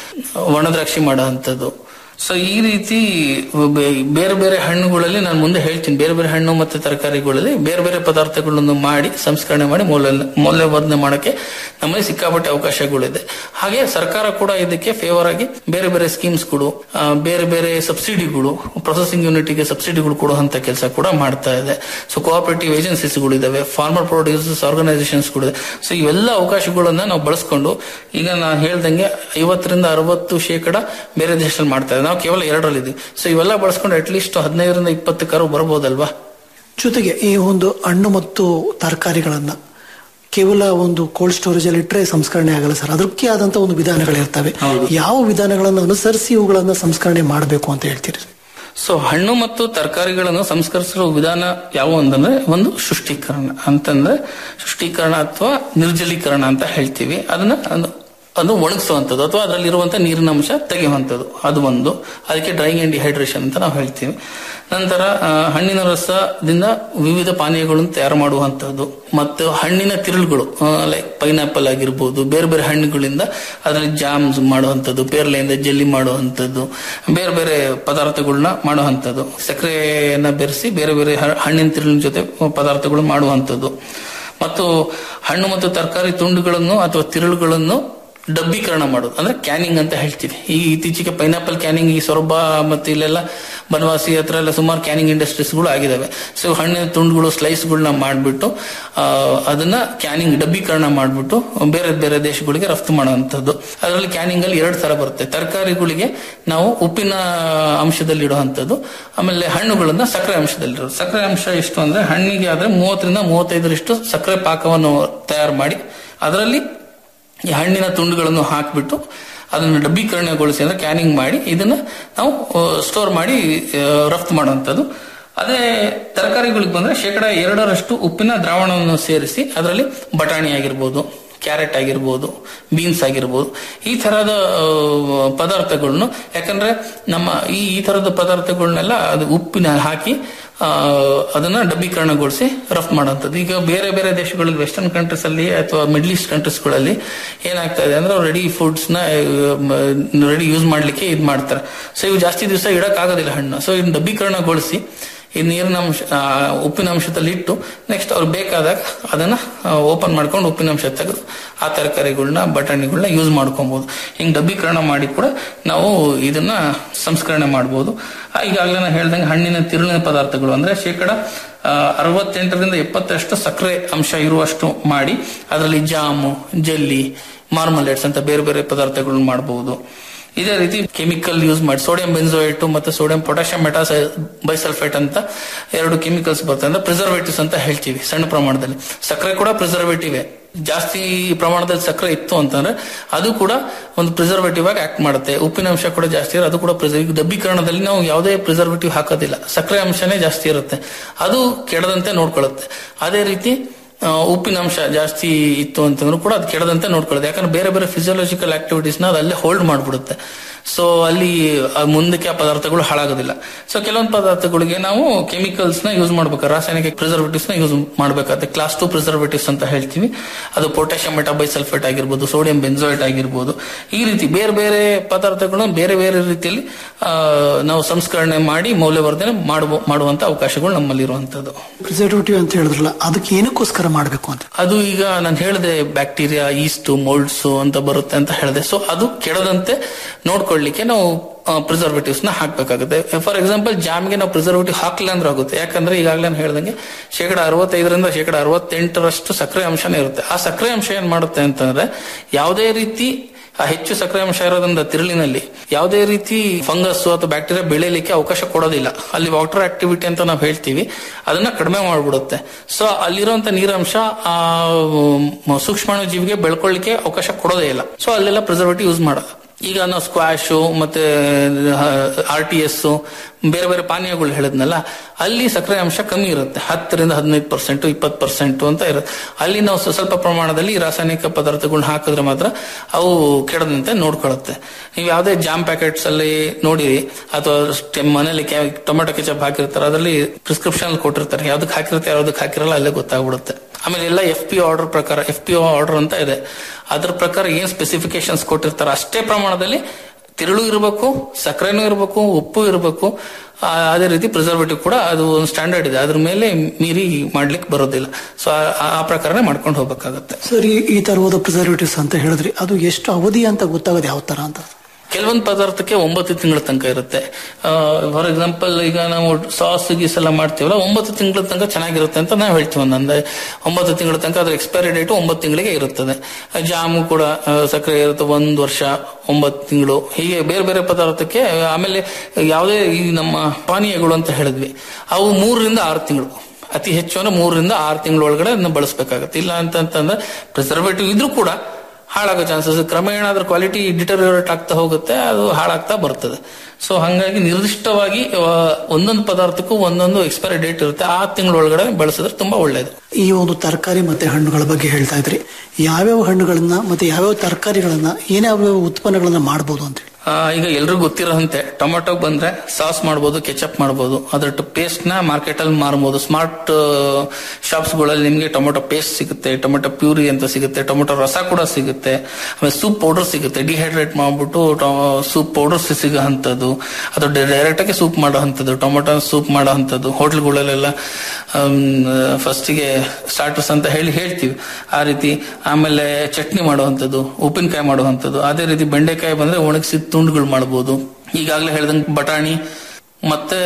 ಒಣ ದ್ರಾಕ್ಷಿ ಮಾಡೋ ಅಂಥದ್ದು ಸೊ ಈ ರೀತಿ ಬೇ- ಬೇರೆ ಬೇರೆ ಹಣ್ಣುಗಳಲ್ಲಿ ನಾನು ಮುಂದೆ ಹೇಳ್ತೀನಿ ಬೇರೆ ಬೇರೆ ಹಣ್ಣು ಮತ್ತು ತರಕಾರಿಗಳಲ್ಲಿ ಬೇರೆ ಬೇರೆ ಪದಾರ್ಥಗಳನ್ನು ಮಾಡಿ ಸಂಸ್ಕರಣೆ ಮಾಡಿ ಮೌಲ್ಯ ಮೌಲ್ಯವರ್ಧನೆ ಮಾಡಕ್ಕೆ ನಮ್ಮಲ್ಲಿ ಸಿಕ್ಕಾಪಟ್ಟೆ ಅವಕಾಶಗಳಿದೆ ಹಾಗೆ ಸರ್ಕಾರ ಕೂಡ ಇದಕ್ಕೆ ಫೇವರ್ ಆಗಿ ಬೇರೆ ಬೇರೆ ಸ್ಕೀಮ್ಸ್ಗಳು ಆ, ಬೇರೆ ಬೇರೆ ಸಬ್ಸಿಡಿಗಳು ಪ್ರೊಸೆಸಿಂಗ್ ಯೂನಿಟ್ಗೆ ಸಬ್ಸಿಡಿಗಳು ಕೊಡುವಂತ ಕೆಲಸ ಕೂಡ ಮಾಡ್ತಾ ಇದೆ ಸೊ ಕೋಆಪರೇಟಿವ್ ಏಜೆನ್ಸೀಸ್ಗಳು ಇದಾವೆ ಫಾರ್ಮರ್ ಪ್ರೊಡ್ಯೂಸರ್ಸ್ ಆರ್ಗನೈಸೇಷನ್ಸ್ಗಳು ಇದೆ ಸೊ ಇವೆಲ್ಲ ಅವಕಾಶಗಳನ್ನ ನಾವು ಬಳಸ್ಕೊಂಡು ಈಗ ನಾನು ಹೇಳ್ದಂಗೆ ಐವತ್ತರಿಂದ ಅರವತ್ತು ಶೇಕಡ ಬೇರೆ ದೇಶದಲ್ಲಿ ಮಾಡ್ತಾ ಇದೆ ನಾವು ಕೇವಲ ಎರಡರಲ್ಲಿದ್ದೀವಿ ಸೊ ಇವೆಲ್ಲ ಬಳಸ್ಕೊಂಡು ಅಟ್ಲೀಸ್ಟ್ ಹದಿನೈದರಿಂದ ಇಪ್ಪತ್ತು ಕರು ಬರ್ಬೋದಲ್ವಾ ಜೊತೆಗೆ ಈ ಒಂದು ಹಣ್ಣು ಮತ್ತು ತರಕಾರಿಗಳನ್ನ ಕೇವಲ ಒಂದು ಕೋಲ್ಡ್ ಸ್ಟೋರೇಜ್ ಅಲ್ಲಿ ಇಟ್ಟರೆ ಸಂಸ್ಕರಣೆ ಆಗಲ್ಲ ಸರ್ ಅದಕ್ಕೆ ಆದಂತ ಒಂದು ವಿಧಾನಗಳಿರ್ತವೆ ಯಾವ ವಿಧಾನಗಳನ್ನು ಅನುಸರಿಸಿ ಇವುಗಳನ್ನ ಸಂಸ್ಕರಣೆ ಮಾಡಬೇಕು ಅಂತ ಹೇಳ್ತೀರಿ ಸೊ ಹಣ್ಣು ಮತ್ತು ತರಕಾರಿಗಳನ್ನು ಸಂಸ್ಕರಿಸುವ ವಿಧಾನ ಯಾವ ಅಂತಂದ್ರೆ ಒಂದು ಶುಷ್ಟೀಕರಣ ಅಂತಂದ್ರೆ ಶುಷ್ಟೀಕರಣ ಅಥವಾ ನಿರ್ಜಲೀಕರಣ ಅಂತ ಹೇಳ್ತೀವಿ ಅದನ್ನ ಅದು- ಅದು ಒಣಗಿಸುವಂಥದ್ದು ಅಥವಾ ಅದರಲ್ಲಿ ಇರುವಂತಹ ನೀರಿನ ಅಂಶ ತೆಗೆಯುವಂಥದ್ದು ಅದು ಒಂದು ಅದಕ್ಕೆ ಡ್ರೈಯಿಂಗ್ ಅಂಡ್ ಡಿಹೈಡ್ರೇಷನ್ ಅಂತ ನಾವು ಹೇಳ್ತೀವಿ ನಂತರ ಆ, ಹಣ್ಣಿನ ರಸದಿಂದ ವಿವಿಧ ಪಾನೀಯಗಳನ್ನು ತಯಾರು ಮಾಡುವಂಥದ್ದು ಮತ್ತು ಹಣ್ಣಿನ ತಿರುಳುಗಳು ಲೈಕ್ ಪೈನಾಪಲ್ ಆಗಿರ್ಬೋದು ಬೇರೆ ಬೇರೆ ಹಣ್ಣುಗಳಿಂದ ಅದರಲ್ಲಿ ಜಾಮ್ಸ್ ಮಾಡುವಂಥದ್ದು ಪೇರ್ಲೆಯಿಂದ ಜೆಲ್ಲಿ ಮಾಡುವಂಥದ್ದು ಬೇರೆ ಬೇರೆ ಪದಾರ್ಥಗಳನ್ನ ಮಾಡುವಂಥದ್ದು ಸಕ್ಕರೆಯನ್ನ ಬೆರೆಸಿ ಬೇರೆ ಬೇರೆ ಹ- ಹಣ್ಣಿನ ತಿರುಳಿನ ಜೊತೆ ಪದಾರ್ಥಗಳು ಮಾಡುವಂಥದ್ದು ಮತ್ತು ಹಣ್ಣು ಮತ್ತು ತರಕಾರಿ ತುಂಡುಗಳನ್ನು ಅಥವಾ ತಿರುಳುಗಳನ್ನು ಡಬ್ಬೀಕರಣ ಮಾಡೋದು ಅಂದ್ರೆ ಕ್ಯಾನಿಂಗ್ ಅಂತ ಹೇಳ್ತೀವಿ ಈ ಇತ್ತೀಚೆಗೆ ಪೈನಾಪಲ್ ಕ್ಯಾನಿಂಗ್ ಈ ಸೊರಬ ಮತ್ತೆ ಇಲ್ಲೆಲ್ಲ ಬನವಾಸಿ ಹತ್ರ ಎಲ್ಲ ಸುಮಾರು ಕ್ಯಾನಿಂಗ್ ಇಂಡಸ್ಟ್ರೀಸ್ಗಳು ಆಗಿದಾವೆ ಸೊ ಹಣ್ಣಿನ ತುಂಡುಗಳು ಸ್ಲೈಸ್ಗಳನ್ನ ಮಾಡಿಬಿಟ್ಟು ಅದನ್ನ ಕ್ಯಾನಿಂಗ್ ಡಬ್ಬೀಕರಣ ಮಾಡಿಬಿಟ್ಟು ಬೇರೆ ಬೇರೆ ದೇಶಗಳಿಗೆ ರಫ್ತು ಮಾಡುವಂಥದ್ದು ಅದರಲ್ಲಿ ಕ್ಯಾನಿಂಗ್ ಅಲ್ಲಿ ಎರಡು ತರ ಬರುತ್ತೆ ತರಕಾರಿಗಳಿಗೆ ನಾವು ಉಪ್ಪಿನ ಅಂಶದಲ್ಲಿ ಇಡುವಂಥದ್ದು ಆಮೇಲೆ ಹಣ್ಣುಗಳನ್ನ ಸಕ್ಕರೆ ಅಂಶದಲ್ಲಿರೋದು ಸಕ್ಕರೆ ಅಂಶ ಎಷ್ಟು ಅಂದ್ರೆ ಹಣ್ಣಿಗೆ ಆದ್ರೆ ಮೂವತ್ತರಿಂದ ಮೂವತ್ತೈದರಷ್ಟು ಸಕ್ಕರೆ ಪಾಕವನ್ನು ತಯಾರು ಮಾಡಿ ಅದರಲ್ಲಿ ಈ ಹಣ್ಣಿನ ತುಂಡುಗಳನ್ನು ಹಾಕಿಬಿಟ್ಟು ಅದನ್ನು ಡಬ್ಬೀಕರಣಗೊಳಿಸಿ ಅಂದ್ರೆ ಕ್ಯಾನಿಂಗ್ ಮಾಡಿ ಇದನ್ನ ನಾವು ಸ್ಟೋರ್ ಮಾಡಿ ಆ, ರಫ್ತು ಮಾಡುವಂಥದ್ದು ಅದೇ ತರಕಾರಿಗಳಿಗೆ ಬಂದ್ರೆ ಶೇಕಡ ಎರಡರಷ್ಟು ಉಪ್ಪಿನ ದ್ರಾವಣವನ್ನು ಸೇರಿಸಿ ಅದರಲ್ಲಿ ಬಟಾಣಿ ಆಗಿರ್ಬೋದು ಕ್ಯಾರೆಟ್ ಆಗಿರ್ಬೋದು ಬೀನ್ಸ್ ಆಗಿರ್ಬೋದು ಈ ತರಹದ ಆ, ಪದಾರ್ಥಗಳನ್ನು ಯಾಕಂದ್ರೆ ನಮ್ಮ ಈ ಈ ತರದ ಪದಾರ್ಥಗಳನ್ನೆಲ್ಲ ಅದು ಉಪ್ಪಿನ ಹಾಕಿ ಆ, ಅದನ್ನ ಡಬ್ಬೀಕರಣಗೊಳಿಸಿ ರಫ್ತು ಮಾಡುವಂಥದ್ದು ಈಗ ಬೇರೆ ಬೇರೆ ದೇಶಗಳಲ್ಲಿ ವೆಸ್ಟರ್ನ್ ಕಂಟ್ರೀಸ್ ಅಲ್ಲಿ ಅಥವಾ ಮಿಡ್ಲ್ ಈಸ್ಟ್ ಕಂಟ್ರೀಸ್ಗಳಲ್ಲಿ ಏನಾಗ್ತಾ ಇದೆ ಅಂದ್ರೆ ರೆಡಿ ಫುಡ್ಸ್ ನ ರೆಡಿ ಯೂಸ್ ಮಾಡ್ಲಿಕ್ಕೆ ಇದು ಮಾಡ್ತಾರೆ ಸೊ ಇವು ಜಾಸ್ತಿ ದಿವಸ ಇಡಕ್ ಆಗೋದಿಲ್ಲ ಹಣ್ಣು ಸೊ ಇದನ್ನ ಡಬ್ಬೀಕರಣಗೊಳಿಸಿ ಈ ನೀರಿನ ಅಂಶ ಆ, ಉಪ್ಪಿನ ಅಂಶದಲ್ಲಿ ಇಟ್ಟು ನೆಕ್ಸ್ಟ್ ಅವ್ರು ಬೇಕಾದಾಗ ಅದನ್ನ ಓಪನ್ ಮಾಡ್ಕೊಂಡು ಉಪ್ಪಿನ ಅಂಶ ತೆಗೆದು ಆ ತರಕಾರಿಗಳನ್ನ ಬಟಾಣಿಗಳನ್ನ ಯೂಸ್ ಮಾಡ್ಕೊಬಹುದು ಹಿಂಗ್ ಡಬ್ಬೀಕರಣ ಮಾಡಿ ಕೂಡ ನಾವು ಇದನ್ನ ಸಂಸ್ಕರಣೆ ಮಾಡಬಹುದು ಈಗಾಗಲೇ ನಾನು ಹೇಳ್ದಂಗೆ ಹಣ್ಣಿನ ತಿರುಳಿನ ಪದಾರ್ಥಗಳು ಅಂದ್ರೆ ಶೇಕಡ ಆ, ಅರವತ್ತೆಂಟರಿಂದ ಎಪ್ಪತ್ತರಷ್ಟು ಸಕ್ಕರೆ ಅಂಶ ಇರುವಷ್ಟು ಮಾಡಿ ಅದರಲ್ಲಿ ಜಾಮು ಜೆಲ್ಲಿ ಮಾರ್ಮಲೇಟ್ಸ್ ಅಂತ ಬೇರೆ ಬೇರೆ ಪದಾರ್ಥಗಳನ್ನ ಮಾಡಬಹುದು ಇದೇ ರೀತಿ ಕೆಮಿಕಲ್ ಯೂಸ್ ಮಾಡಿ ಸೋಡಿಯಂ ಬೆನ್ಸೋಯೇಟ್ ಮತ್ತೆ ಸೋಡಿಯಂ ಪೊಟ್ಯಾಷಿಯಂ ಮೆಟಾಸ್ ಬೈಸಲ್ಫೇಟ್ ಅಂತ ಎರಡು ಕೆಮಿಕಲ್ಸ್ ಬರ್ತವೆ ಅಂದ್ರೆ ಪ್ರಿಸರ್ವೇಟಿವ್ಸ್ ಅಂತ ಹೇಳ್ತೀವಿ ಸಣ್ಣ ಪ್ರಮಾಣದಲ್ಲಿ ಸಕ್ಕರೆ ಕೂಡ ಪ್ರಿಸರ್ವೇಟಿವ್ ಜಾಸ್ತಿ ಪ್ರಮಾಣದಲ್ಲಿ ಸಕ್ಕರೆ ಇತ್ತು ಅಂತಂದ್ರೆ ಅದು ಕೂಡ ಒಂದು ಪ್ರಿಸರ್ವೇಟಿವ್ ಆಗಿ ಆಕ್ಟ್ ಮಾಡುತ್ತೆ ಉಪ್ಪಿನ ಅಂಶ ಕೂಡ ಜಾಸ್ತಿ ಇರುತ್ತೆ ಅದು ಕೂಡ ಪ್ರಿಸರ್ವ್ ಡಬ್ಬೀಕರಣದಲ್ಲಿ ನಾವು ಯಾವುದೇ ಪ್ರಿಸರ್ವೇಟಿವ್ ಹಾಕೋದಿಲ್ಲ ಸಕ್ಕರೆ ಅಂಶನೇ ಜಾಸ್ತಿ ಇರುತ್ತೆ ಅದು ಕೆಡದಂತೆ ನೋಡ್ಕೊಳ್ಳುತ್ತೆ ಅದೇ ರೀತಿ ಆ, ಉಪ್ಪಿನ ಅಂಶ ಜಾಸ್ತಿ ಇತ್ತು ಅಂತಂದ್ರೂ ಕೂಡ ಅದು ಕೆಡದಂತೆ ನೋಡ್ಕೊಳ್ಳೋದು ಯಾಕಂದ್ರೆ ಬೇರೆ ಬೇರೆ ಫಿಸಿಯಾಲಜಿಕಲ್ ಆಕ್ಟಿವಿಟೀಸ್ ನ ಅದು ಅಲ್ಲೇ ಹೋಲ್ಡ್ ಮಾಡ್ಬಿಡುತ್ತೆ ಸೊ ಅಲ್ಲಿ ಆ ಮುಂದಕ್ಕೆ ಆ ಪದಾರ್ಥಗಳು ಹಾಳಾಗೋದಿಲ್ಲ ಸೊ ಕೆಲವೊಂದು ಪದಾರ್ಥಗಳಿಗೆ ನಾವು ಕೆಮಿಕಲ್ಸ್ ನ ಯೂಸ್ ಮಾಡ್ಬೇಕು ರಾಸಾಯನಿಕ ಪ್ರಿಸರ್ವೇಟಿವ್ಸ್ ನ ಯೂಸ್ ಮಾಡ್ಬೇಕಾಗುತ್ತೆ ಕ್ಲಾಸ್ ಟು ಪ್ರಿಸರ್ವೇಟಿವ್ಸ್ ಅಂತ ಹೇಳ್ತೀವಿ ಅದು ಪೊಟ್ಯಾಷಿಯಂ ಮೆಟಾಬೈಸಲ್ಫೇಟ್ ಆಗಿರ್ಬೋದು ಸೋಡಿಯಂ ಬೆನ್ಸೋಯೇಟ್ ಆಗಿರ್ಬೋದು ಈ ರೀತಿ ಬೇರೆ ಬೇರೆ ಪದಾರ್ಥಗಳನ್ನು ಬೇರೆ ಬೇರೆ ರೀತಿಯಲ್ಲಿ ಆ, ನಾವು ಸಂಸ್ಕರಣೆ ಮಾಡಿ ಮೌಲ್ಯವರ್ಧನೆ ಮಾಡುವ ಮಾಡುವಂತ ಅವಕಾಶಗಳು ನಮ್ಮಲ್ಲಿ ಇರುವಂತದ್ದು ಪ್ರಿಸರ್ವೇಟಿವ್ ಅಂತ ಹೇಳಿದ್ರಲ್ಲ ಅದಕ್ಕೆ ಏನಕ್ಕೋಸ್ಕರ ಮಾಡಬೇಕು ಅಂತ ಅದು ಈಗ ನಾನು ಹೇಳಿದೆ ಬ್ಯಾಕ್ಟೀರಿಯಾ ಈಸ್ಟ್ ಮೋಲ್ಡ್ಸ್ ಅಂತ ಬರುತ್ತೆ ಅಂತ ಹೇಳಿದೆ ಸೊ ಅದು ಕೆಡದಂತೆ ನೋಡ್ಕೊಳ್ಳಿಕ್ಕೆ ನಾವು ಪ್ರಿಸರ್ವೇಟಿವ್ಸ್ ನ ಹಾಕ್ಬೇಕಾಗುತ್ತೆ ಫಾರ್ ಎಕ್ಸಾಂಪಲ್ ಜಾಮ್ಗೆ ನಾವು ಪ್ರಿಸರ್ವೇಟಿವ್ ಹಾಕಲಿಲ್ಲ ಅಂದ್ರೆ ಆಗುತ್ತೆ ಯಾಕಂದ್ರೆ ಈಗಾಗಲೇ ನಾನು ಹೇಳ್ದಂಗೆ ಶೇಕಡ ಅರವತ್ತೈದರಿಂದ ಶೇಕಡ ಅರವತ್ತೆಂಟರಷ್ಟು ಸಕ್ಕರೆ ಅಂಶನೇ ಇರುತ್ತೆ ಆ ಸಕ್ಕರೆ ಅಂಶ ಏನ್ ಮಾಡುತ್ತೆ ಅಂತಂದ್ರೆ ಯಾವುದೇ ರೀತಿ ಆ ಹೆಚ್ಚು ಸಕ್ಕರೆ ಅಂಶ ಇರೋದ್ರಿಂದ ತಿರುಳಿನಲ್ಲಿ ಯಾವುದೇ ರೀತಿ ಫಂಗಸ್ ಅಥವಾ ಬ್ಯಾಕ್ಟೀರಿಯಾ ಬೆಳೆಯಲಿಕ್ಕೆ ಅವಕಾಶ ಕೊಡೋದಿಲ್ಲ ಅಲ್ಲಿ ವಾಟರ್ ಆಕ್ಟಿವಿಟಿ ಅಂತ ನಾವು ಹೇಳ್ತೀವಿ ಅದನ್ನ ಕಡಿಮೆ ಮಾಡ್ಬಿಡುತ್ತೆ ಸೊ ಅಲ್ಲಿರುವಂತ ನೀರಂಶ ಆ ಮ್, ಸೂಕ್ಷ್ಮಾಣು ಜೀವಿಗೆ ಬೆಳ್ಕೊಳ್ಳಿಕ್ಕೆ ಅವಕಾಶ ಕೊಡೋದೇ ಇಲ್ಲ ಸೊ ಅಲ್ಲೆಲ್ಲ ಪ್ರಿಸರ್ವೇಟಿವ್ ಯೂಸ್ ಮಾಡೋದು ಈಗ ನಾವು ಸ್ಕ್ವಾಶು ಮತ್ತೆ ಆರ್ ಟಿ ಎಸ್ ಬೇರೆ ಬೇರೆ ಪಾನೀಯಗಳು ಹೇಳಿದ್ನಲ್ಲ ಅಲ್ಲಿ ಸಕ್ಕರೆ ಅಂಶ ಕಮ್ಮಿ ಇರುತ್ತೆ ಹತ್ತರಿಂದ ಹದಿನೈದು ಪರ್ಸೆಂಟ್ ಇಪ್ಪತ್ತು ಪರ್ಸೆಂಟ್ ಅಂತ ಇರುತ್ತೆ ಅಲ್ಲಿ ನಾವು ಸ್ವ- ಸ್ವಲ್ಪ ಪ್ರಮಾಣದಲ್ಲಿ ಈ ರಾಸಾಯನಿಕ ಪದಾರ್ಥಗಳನ್ನ ಹಾಕಿದ್ರೆ ಮಾತ್ರ ಅವು ಕೆಡದಂತೆ ನೋಡ್ಕೊಳ್ಳುತ್ತೆ ನೀವು ಯಾವುದೇ ಜಾಮ್ ಪ್ಯಾಕೆಟ್ಸ್ ಅಲ್ಲಿ ನೋಡಿರಿ ಅಥವಾ ಸ್ಟೆ- ಮನೇಲಿ ಕ್ಯಾ- ಟೊಮೆಟೊ ಕೆಚಪ್ ಹಾಕಿರ್ತಾರೆ ಅದರಲ್ಲಿ ಪ್ರಿಸ್ಕ್ರಿಪ್ಷನ್ ಕೊಟ್ಟಿರ್ತಾರೆ ಯಾವ್ದಕ್ಕೆ ಹಾಕಿರುತ್ತೆ ಯಾವ್ದಕ್ಕೆ ಹಾಕಿರಲ್ಲ ಅಲ್ಲೇ ಗೊತ್ತಾಗ್ಬಿಡುತ್ತೆ ಆಮೇಲೆ ಎಲ್ಲ ಎಫ್ ಪಿ ಆರ್ಡರ್ ಪ್ರಕಾರ ಎಫ್ ಪಿ ಆರ್ಡರ್ ಅಂತ ಇದೆ ಅದ್ರ ಪ್ರಕಾರ ಏನ್ ಸ್ಪೆಸಿಫಿಕೇಶನ್ಸ್ ಕೊಟ್ಟಿರ್ತಾರೆ ಅಷ್ಟೇ ಪ್ರಮಾಣದಲ್ಲಿ ತಿರುಳು ಇರಬೇಕು ಸಕ್ಕರೆನೂ ಇರಬೇಕು ಉಪ್ಪು ಇರಬೇಕು ಆ, ಅದೇ ರೀತಿ ಪ್ರಿಸರ್ವೇಟಿವ್ ಕೂಡ ಅದು ಒಂದು ಸ್ಟ್ಯಾಂಡರ್ಡ್ ಇದೆ ಅದ್ರ ಮೇಲೆ ಮೀರಿ ಮಾಡ್ಲಿಕ್ಕೆ ಬರೋದಿಲ್ಲ ಸೊ ಆ ಪ್ರಕಾರನೇ ಮಾಡ್ಕೊಂಡು ಹೋಗ್ಬೇಕಾಗತ್ತೆ ಸರ್ ಈ- ಈ ತರವಾದ ಪ್ರಿಸರ್ವೇಟಿವ್ಸ್ ಅಂತ ಹೇಳಿದ್ರಿ ಅದು ಎಷ್ಟು ಅವಧಿ ಅಂತ ಗೊತ್ತಾಗೋದು ಯಾವ ತರ ಅಂತ ಕೆಲವೊಂದು ಪದಾರ್ಥಕ್ಕೆ ಒಂಬತ್ತು ತಿಂಗಳ ತನಕ ಇರುತ್ತೆ ಫಾರ್ ಎಕ್ಸಾಂಪಲ್ ಈಗ ನಾವು ಸಾಸ್ ಗೀಸ್ ಎಲ್ಲ ಮಾಡ್ತೀವಲ್ಲ ಒಂಬತ್ತು ತಿಂಗಳ ತನಕ ಚೆನ್ನಾಗಿರುತ್ತೆ ಅಂತ ನಾವು ಹೇಳ್ತೀವಿ ಒಂದೊಂದು ಒಂಬತ್ತು ತಿಂಗಳ ತನಕ ಅದ್ರ ಎಕ್ಸ್ಪೈರಿ ಡೇಟ್ ಒಂಬತ್ತು ತಿಂಗಳಿಗೆ ಇರುತ್ತದೆ ಜಾಮು ಕೂಡ ಆ, ಸಕ್ಕರೆ ಇರುತ್ತೆ ಒಂದು ವರ್ಷ ಒಂಬತ್ತು ತಿಂಗಳು ಹೀಗೆ ಬೇರೆ ಬೇರೆ ಪದಾರ್ಥಕ್ಕೆ ಆಮೇಲೆ ಯಾವುದೇ ಈ ನಮ್ಮ ಪಾನೀಯಗಳು ಅಂತ ಹೇಳಿದ್ವಿ ಅವು ಮೂರರಿಂದ ಆರು ತಿಂಗಳು ಅತಿ ಹೆಚ್ಚು ಅಂದ್ರೆ ಮೂರರಿಂದ ಆರು ತಿಂಗಳ ಒಳಗಡೆ ಅದನ್ನ ಬಳಸಬೇಕಾಗತ್ತೆ ಇಲ್ಲ ಅಂತಂತಂದ್ರೆ ಪ್ರಿಸರ್ವೇಟಿವ್ ಇದ್ರೂ ಕೂಡ ಹಾಳಾಗೋ ಚಾನ್ಸಸ್ ಕ್ರಮೇಣ ಅದ್ರ ಕ್ವಾಲಿಟಿ ಡಿಟರಿಯರೇಟ್ ಆಗ್ತಾ ಹೋಗುತ್ತೆ ಅದು ಹಾಳಾಗ್ತಾ ಬರ್ತದೆ ಸೊ ಹಂಗಾಗಿ ನಿರ್ದಿಷ್ಟವಾಗಿ ಆ, ಒಂದೊಂದು ಪದಾರ್ಥಕ್ಕೂ ಒಂದೊಂದು ಎಕ್ಸ್ಪೈರಿ ಡೇಟ್ ಇರುತ್ತೆ ಆ ತಿಂಗಳೊಳಗಡೆ ಬಳಸಿದ್ರೆ ತುಂಬಾ ಒಳ್ಳೇದು ಈ ಒಂದು ತರಕಾರಿ ಮತ್ತೆ ಹಣ್ಣುಗಳ ಬಗ್ಗೆ ಹೇಳ್ತಾ ಇದ್ರಿ ಯಾವ್ಯಾವ ಹಣ್ಣುಗಳನ್ನ ಮತ್ತೆ ಯಾವ್ಯಾವ ತರಕಾರಿಗಳನ್ನ ಏನ್ಯಾವ್ಯಾವ ಉತ್ಪನ್ನಗಳನ್ನ ಮಾಡಬಹುದು ಅಂತ ಹೇಳಿ ಆ, ಈಗ ಎಲ್ರಿಗೂ ಗೊತ್ತಿರೋಂತೆ ಟೊಮೆಟೊ ಬಂದ್ರೆ ಸಾಸ್ ಮಾಡ್ಬೋದು ಕೆಚಪ್ ಮಾಡ್ಬೋದು ಅದ್ರ ಪೇಸ್ಟ್ ನ ಮಾರ್ಕೆಟ್ ಅಲ್ಲಿ ಮಾರ್ಬೋದು ಸ್ಮಾರ್ಟ್ ಶಾಪ್ಸ್ ಗಳಲ್ಲಿ ನಿಮ್ಗೆ ಟೊಮೆಟೊ ಪೇಸ್ಟ್ ಸಿಗುತ್ತೆ ಟೊಮೆಟೊ ಪ್ಯೂರಿ ಅಂತ ಸಿಗುತ್ತೆ ಟೊಮೆಟೊ ರಸ ಕೂಡ ಸಿಗುತ್ತೆ ಆಮೇಲೆ ಸೂಪ್ ಪೌಡರ್ ಸಿಗುತ್ತೆ ಡಿಹೈಡ್ರೇಟ್ ಮಾಡ್ಬಿಟ್ಟು ಸೂಪ್ ಪೌಡರ್ಸ್ ಸಿಗೋ ಅಂತದ್ದು ಅದು ಡೈರೆಕ್ಟ್ ಆಗಿ ಸೂಪ್ ಮಾಡೋ ಅಂತದ್ದು ಟೊಮೆಟೊ ಸೂಪ್ ಮಾಡೋ ಅಂತದ್ದು ಹೋಟ್ಲ್ಗಳಲ್ಲೆಲ್ಲ ಫಸ್ಟಿಗೆ ಸ್ಟಾರ್ಟರ್ಸ್ ಅಂತ ಹೇಳಿ ಹೇಳ್ತೀವಿ ಆ ರೀತಿ ಆಮೇಲೆ ಚಟ್ನಿ ಮಾಡುವಂಥದ್ದು ಉಪ್ಪಿನಕಾಯಿ ಮಾಡುವಂಥದ್ದು ಅದೇ ರೀತಿ ಬೆಂಡೆಕಾಯಿ ಬಂದ್ರೆ ಒಣಗಿಸಿ ತುಂಡುಗಳು ಮಾಡ್ಬೋದು ಈಗಾಗಲೇ ಹೇಳ್ದಂಗೆ ಬಟಾಣಿ ಮತ್ತೆ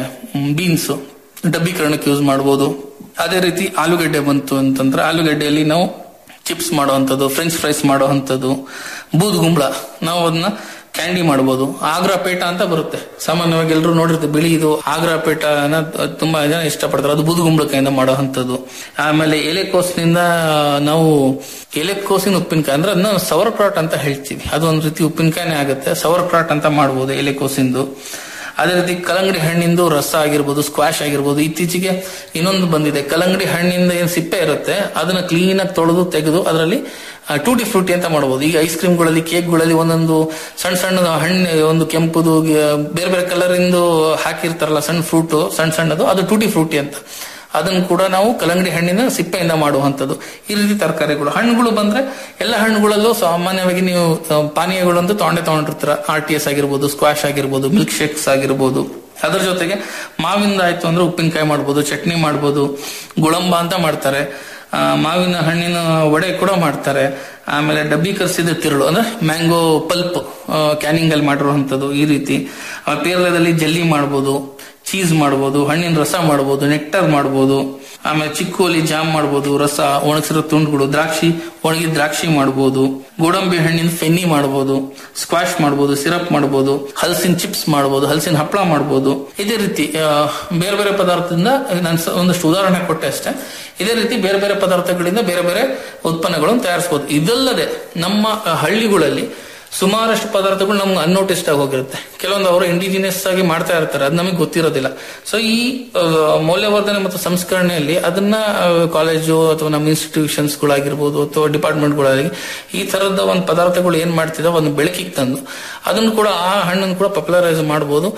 ಬೀನ್ಸ್ ಡಬ್ಬಿಕರಣಕ್ಕೆ ಯೂಸ್ ಮಾಡ್ಬೋದು ಅದೇ ರೀತಿ ಆಲೂಗಡ್ಡೆ ಬಂತು ಅಂತಂದ್ರೆ ಆಲೂಗಡ್ಡೆಯಲ್ಲಿ ನಾವು ಚಿಪ್ಸ್ ಮಾಡುವಂಥದ್ದು ಫ್ರೆಂಚ್ ಫ್ರೈಸ್ ಮಾಡುವಂಥದ್ದು ಬೂದುಗುಂಬಳ ನಾವು ಅದನ್ನ ಕ್ಯಾಂಡಿ ಮಾಡ್ಬೋದು ಆಗ್ರಾ ಪೇಟ ಅಂತ ಬರುತ್ತೆ ಸಾಮಾನ್ಯವಾಗಿ ಎಲ್ಲರೂ ನೋಡಿರ್ತೀವಿ ಬಿಳಿ ಇದು ಆಗ್ರಾ ಪೇಟನ ತುಂಬಾ ಜನ ಇಷ್ಟಪಡ್ತಾರೆ ಅದು ಬೂದುಗುಂಬಳಕಾಯಿಂದ ಮಾಡುವಂಥದ್ದು ಆಮೇಲೆ ಎಲೆಕೋಸಿನಿಂದ ನಾವು ಎಲೆಕೋಸಿನ ಉಪ್ಪಿನಕಾಯಿ ಅಂದ್ರೆ ಅದನ್ನ ಸವರ್ ಕ್ರಾಟ್ ಅಂತ ಹೇಳ್ತೀವಿ ಅದು ಒಂದು ರೀತಿ ಉಪ್ಪಿನಕಾಯಿನೇ ಆಗುತ್ತೆ ಸವರ್ ಕ್ರಾಟ್ ಅಂತ ಮಾಡ್ಬೋದು ಎಲೆಕೋಸಿಂದು ಅದೇ ರೀತಿ ಕಲ್ಲಂಗಡಿ ಹಣ್ಣಿಂದು ರಸ ಆಗಿರ್ಬೋದು ಸ್ಕ್ವಾಶ್ ಆಗಿರ್ಬೋದು ಇತ್ತೀಚೆಗೆ ಇನ್ನೊಂದು ಬಂದಿದೆ ಕಲ್ಲಂಗಡಿ ಹಣ್ಣಿಂದ ಏನ್ ಸಿಪ್ಪೆ ಇರುತ್ತೆ ಅದನ್ನ ಕ್ಲೀನ್ ಆಗಿ ತೊಳೆದು ತೆಗೆದು ಅದರಲ್ಲಿ ಟೂಟಿ ಫ್ರೂಟಿ ಅಂತ ಮಾಡಬಹುದು ಈಗ ಐಸ್ ಕ್ರೀಮ್ಗಳಲ್ಲಿ ಕೇಕ್ಗಳಲ್ಲಿ ಒಂದೊಂದು ಸಣ್ಣ ಸಣ್ಣ ಹಣ್ಣು ಒಂದು ಕೆಂಪುದು ಗ- ಬೇರೆ ಬೇರೆ ಕಲರ್ ಇಂದು ಹಾಕಿರ್ತಾರಲ್ಲ ಸಣ್ಣ ಫ್ರೂಟ್ ಸಣ್ಣ ಸಣ್ಣದು ಅದು ಟೂಟಿ ಫ್ರೂಟಿ ಅಂತ ಅದನ್ನು ಕೂಡ ನಾವು ಕಲ್ಲಂಗಡಿ ಹಣ್ಣಿನ ಸಿಪ್ಪೆಯಿಂದ ಮಾಡುವಂಥದ್ದು ಈ ರೀತಿ ತರಕಾರಿಗಳು ಹಣ್ಣುಗಳು ಬಂದ್ರೆ ಎಲ್ಲ ಹಣ್ಣುಗಳಲ್ಲೂ ಸಾಮಾನ್ಯವಾಗಿ ನೀವು ಆ, ಪಾನೀಯಗಳು ಅಂತ ತೊಗೊಂಡೆ ತಗೊಂಡಿರ್ತೀರ ಆರ್ ಟಿ ಎಸ್ ಆಗಿರ್ಬೋದು ಸ್ಕ್ವಾಶ್ ಆಗಿರ್ಬೋದು ಮಿಲ್ಕ್ ಶೇಕ್ಸ್ ಆಗಿರ್ಬೋದು ಅದ್ರ ಜೊತೆಗೆ ಮಾವಿಂದ ಆಯ್ತು ಅಂದ್ರೆ ಉಪ್ಪಿನಕಾಯಿ ಮಾಡ್ಬೋದು ಚಟ್ನಿ ಮಾಡ್ಬೋದು ಗುಳಂಬ ಅಂತ ಮಾಡ್ತಾರೆ ಆ, ಮಾವಿನ ಹಣ್ಣಿನ ವಡೆ ಕೂಡ ಮಾಡ್ತಾರೆ ಆಮೇಲೆ ಡಬ್ಬಿ ಕರ್ಸಿದ ತಿರುಳು ಅಂದ್ರೆ ಮ್ಯಾಂಗೋ ಪಲ್ಪ್ ಕ್ಯಾನಿಂಗ್ ಅಲ್ಲಿ ಮಾಡಿರುವಂತದ್ದು ಈ ರೀತಿ ಆಮೇಲೆ ಪೇರಲದಲ್ಲಿ ಜಲ್ಲಿ ಮಾಡ್ಬೋದು ಚೀಸ್ ಮಾಡ್ಬೋದು ಹಣ್ಣಿನ ರಸ ಮಾಡ್ಬೋದು ನೆಕ್ಟರ್ ಮಾಡ್ಬೋದು ಆಮೇಲೆ ಚಿಕ್ಕೋಲಿ ಜಾಮ್ ಮಾಡ್ಬೋದು ರಸ ಒಣಗಿಸಿರೋ ತುಂಡುಗಳು ದ್ರಾಕ್ಷಿ ಒಣಗಿದ ದ್ರಾಕ್ಷಿ ಮಾಡ್ಬೋದು ಗೋಡಂಬಿ ಹಣ್ಣಿನ ಫೆನ್ನಿ ಮಾಡ್ಬೋದು ಸ್ಕ್ವಾಶ್ ಮಾಡ್ಬೋದು ಸಿರಪ್ ಮಾಡ್ಬೋದು ಹಲಸಿನ ಚಿಪ್ಸ್ ಮಾಡ್ಬೋದು ಹಲಸಿನ ಹಪ್ಪಳ ಮಾಡ್ಬೋದು ಇದೇ ರೀತಿ ಆ, ಬೇರೆ ಬೇರೆ ಪದಾರ್ಥದಿಂದ ನಾನು ಸ- ಒಂದಷ್ಟು ಉದಾಹರಣೆ ಕೊಟ್ಟೆ ಅಷ್ಟೇ ಇದೇ ರೀತಿ ಬೇರೆ ಬೇರೆ ಪದಾರ್ಥಗಳಿಂದ ಬೇರೆ ಬೇರೆ ಉತ್ಪನ್ನಗಳನ್ನು ತಯಾರಿಸಬಹುದು ಇದಲ್ಲದೆ ನಮ್ಮ ಆ, ಹಳ್ಳಿಗಳಲ್ಲಿ ಸುಮಾರಷ್ಟು ಪದಾರ್ಥಗಳು ನಮ್ಗೆ ಅನ್ನೋಟಿಸ್ಡ್ ಆಗಿ ಹೋಗಿರುತ್ತೆ ಕೆಲವೊಂದು ಅವರು ಇಂಡಿಜಿನಿಯಸ್ ಆಗಿ ಮಾಡ್ತಾ ಇರ್ತಾರೆ ಅದು ನಮಗೆ ಗೊತ್ತಿರೋದಿಲ್ಲ ಸೊ ಈ ಆ, ಮೌಲ್ಯವರ್ಧನೆ ಮತ್ತು ಸಂಸ್ಕರಣೆಯಲ್ಲಿ ಅದನ್ನ ಕಾಲೇಜು ಅಥವಾ ನಮ್ಮ ಇನ್ಸ್ಟಿಟ್ಯೂಷನ್ಸ್ ಗಳಾಗಿರ್ಬೋದು ಅಥವಾ ಡಿಪಾರ್ಟ್ಮೆಂಟ್ಗಳಾಗಿ ಈ ತರದ ಒಂದು ಪದಾರ್ಥಗಳು ಏನ್ ಮಾಡ್ತಿದಾವೆ ಒಂದು ಬೆಳಕಿಗೆ ತಂದು ಅದನ್ನು ಕೂಡ ಆ ಹಣ್ಣನ್ನು ಕೂಡ ಪಾಪ್ಯುಲರೈಸ್ ಮಾಡಬಹುದು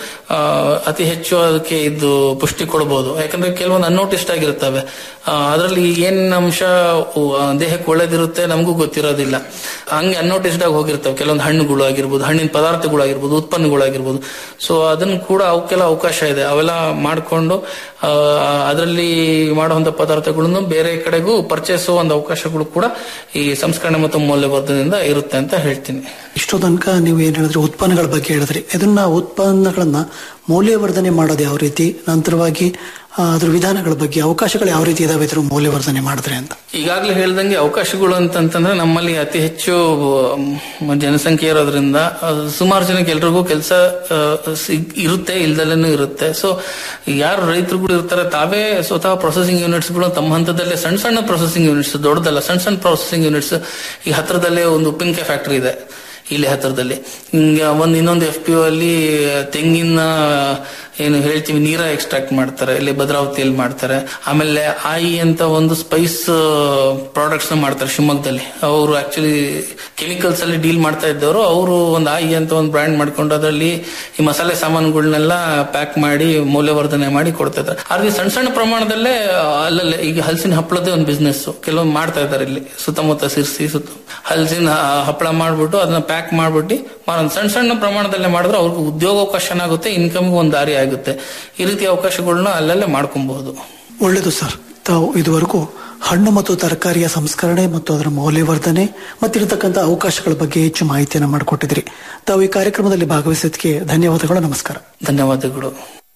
ಅತಿ ಹೆಚ್ಚು ಅದಕ್ಕೆ ಇದು ಪುಷ್ಟಿ ಕೊಡಬಹುದು ಯಾಕಂದ್ರೆ ಕೆಲವೊಂದು ಅನ್ನೋಟಿಸ್ಡ್ ಆಗಿರ್ತವೆ ಅದರಲ್ಲಿ ಏನ್ ಅಂಶ ಉ, ಆ, ದೇಹಕ್ಕೆ ಒಳ್ಳೇದಿರುತ್ತೆ ನಮಗೂ ಗೊತ್ತಿರೋದಿಲ್ಲ ಹಂಗೆ ಅನ್ನೋಟಿಸ್ಡ್ ಆಗಿ ಹೋಗಿರ್ತವೆ ಕೆಲವೊಂದು ಒಂದು ಹಣ್ಣುಗಳು ಆಗಿರ್ಬೋದು ಹಣ್ಣಿನ ಪದಾರ್ಥಗಳು ಆಗಿರ್ಬೋದು ಉತ್ಪನ್ನಗಳು ಆಗಿರ್ಬೋದು ಸೊ ಅದನ್ನು ಕೂಡ ಅವಕ್ಕೆಲ್ಲ ಅವಕಾಶ ಇದೆ ಅವೆಲ್ಲ ಮಾಡಿಕೊಂಡು ಅದರಲ್ಲಿ ಮಾಡುವಂತ ಪದಾರ್ಥಗಳನ್ನು ಬೇರೆ ಕಡೆಗೂ ಪರ್ಚೇಸ್ ಒಂದು ಅವಕಾಶಗಳು ಕೂಡ ಈ ಸಂಸ್ಕರಣೆ ಮತ್ತು ಮೌಲ್ಯವರ್ಧನೆಯಿಂದ ಇರುತ್ತೆ ಅಂತ ಹೇಳ್ತೀನಿ ಇಷ್ಟೋ ತನಕ ನೀವು ಏನ್ ಹೇಳಿದ್ರಿ ಉತ್ಪನ್ನಗಳ ಬಗ್ಗೆ ಹೇಳಿದ್ರಿ ಇದನ್ನ ಉತ್ಪನ್ನಗಳನ್ನ ಮೌಲ್ಯವರ್ಧನೆ ಮಾಡೋದು ಯಾವ ರೀತಿ ನಂತರವಾಗಿ ಆ, ಅದ್ರ ವಿಧಾನಗಳ ಬಗ್ಗೆ ಅವಕಾಶಗಳು ಯಾವ ರೀತಿ ಇದಾವೆ ಇದ್ರ ಮೌಲ್ಯವರ್ಧನೆ ಮಾಡಿದ್ರೆ ಅಂತ ಈಗಾಗಲೇ ಹೇಳ್ದಂಗೆ ಅವಕಾಶಗಳು ಅಂತಂತಂದ್ರೆ ನಮ್ಮಲ್ಲಿ ಅತಿ ಹೆಚ್ಚು ಮ್, ಜನಸಂಖ್ಯೆ ಇರೋದ್ರಿಂದ ಅಹ್, ಸುಮಾರು ಜನಕ್ಕೆ ಎಲ್ರಿಗೂ ಕೆಲಸ ಇರುತ್ತೆ ಇಲ್ದಲೇನು ಇರುತ್ತೆ ಸೊ ಯಾರು ರೈತರುಗಳು ಇರ್ತಾರೆ ತಾವೇ ಸ್ವತಃ ಪ್ರೊಸೆಸಿಂಗ್ ಯೂನಿಟ್ಸ್ಗಳು ತಮ್ಮ ಹಂತದಲ್ಲೇ ಸಣ್ಣ ಸಣ್ಣ ಪ್ರೊಸೆಸಿಂಗ್ ಯೂನಿಟ್ಸ್ ದೊಡ್ಡದಲ್ಲ ಸಣ್ಣ ಸಣ್ಣ ಪ್ರೊಸೆಸಿಂಗ್ ಯೂನಿಟ್ಸ್ ಈ ಹತ್ರದಲ್ಲೇ ಒಂದು ಉಪ್ಪಿನಕಾಯಿ ಫ್ಯಾಕ್ಟರಿ ಇದೆ ಇಲ್ಲಿ ಹತ್ರದಲ್ಲಿ ಹಿಂಗೆ ಒಂದು ಇನ್ನೊಂದು ಎಫ್ ಪಿ ಅಲ್ಲಿ ತೆಂಗಿನ ಏನು ಹೇಳ್ತೀವಿ ನೀರ ಎಕ್ಸ್ಟ್ರಾಕ್ಟ್ ಮಾಡ್ತಾರೆ ಇಲ್ಲಿ ಭದ್ರಾವತಿಯಲ್ಲಿ ಮಾಡ್ತಾರೆ ಆಮೇಲೆ ಆಯಿ ಅಂತ ಒಂದು ಸ್ಪೈಸ್ ಪ್ರಾಡಕ್ಟ್ಸ್ ನ ಮಾಡ್ತಾರೆ ಶಿವಮೊಗ್ಗದಲ್ಲಿ ಅವರು ಆಕ್ಚುಲಿ ಕೆಮಿಕಲ್ಸ್ ಅಲ್ಲಿ ಡೀಲ್ ಮಾಡ್ತಾ ಇದ್ದವರು ಅವರು ಒಂದು ಆಯಿ ಅಂತ ಒಂದು ಬ್ರ್ಯಾಂಡ್ ಮಾಡ್ಕೊಂಡು ಅದರಲ್ಲಿ ಈ ಮಸಾಲೆ ಸಾಮಾನುಗಳನ್ನೆಲ್ಲ ಪ್ಯಾಕ್ ಮಾಡಿ ಮೌಲ್ಯವರ್ಧನೆ ಮಾಡಿ ಕೊಡ್ತಾ ಇದ್ದಾರೆ ಆದ್ರೆ ಸಣ್ಣ ಸಣ್ಣ ಪ್ರಮಾಣದಲ್ಲೇ ಅಲ್ಲಲ್ಲೇ ಈಗ ಹಲಸಿನ ಹಪ್ಪಳದೇ ಒಂದು ಬಿಸ್ನೆಸ್ ಕೆಲವೊಂದು ಮಾಡ್ತಾ ಇದ್ದಾರೆ ಇಲ್ಲಿ ಸುತ್ತಮುತ್ತ ಸಿರ್ಸಿ ಸುತ್ತ ಹಲಸಿನ ಹ- ಹಪ್ಪಳ ಮಾಡ್ಬಿಟ್ಟು ಅದನ್ನ ಪ್ಯಾಕ್ ಮಾಡ್ಬಿಟ್ಟು ಮಾರೋದು. ಸಣ್ಣ ಸಣ್ಣ ಪ್ರಮಾಣದಲ್ಲೇ ಮಾಡಿದ್ರೆ ಅವ್ರಿಗೆ ಉದ್ಯೋಗಾವಕಾಶನ ಆಗುತ್ತೆ ಇನ್ಕಮ್ಗೆ ಒಂದು ದಾರಿ ಆಗುತ್ತೆ ಈ ರೀತಿ ಅವಕಾಶಗಳನ್ನ ಅಲ್ಲಲ್ಲೇ ಮಾಡ್ಕೊಬಹುದು ಒಳ್ಳೆಯದು ಸರ್ ತಾವು ಇದುವರೆಗೂ ಹಣ್ಣು ಮತ್ತು ತರಕಾರಿಯ ಸಂಸ್ಕರಣೆ ಮತ್ತು ಅದರ ಮೌಲ್ಯವರ್ಧನೆ ಮತ್ತಿರತಕ್ಕಂಥ ಅವಕಾಶಗಳ ಬಗ್ಗೆ ಹೆಚ್ಚು ಮಾಹಿತಿಯನ್ನು ಮಾಡಿಕೊಟ್ಟಿದ್ರಿ ತಾವು ಈ ಕಾರ್ಯಕ್ರಮದಲ್ಲಿ ಭಾಗವಹಿಸಿದ್ದಕ್ಕೆ ಧನ್ಯವಾದಗಳು ನಮಸ್ಕಾರ ಧನ್ಯವಾದಗಳು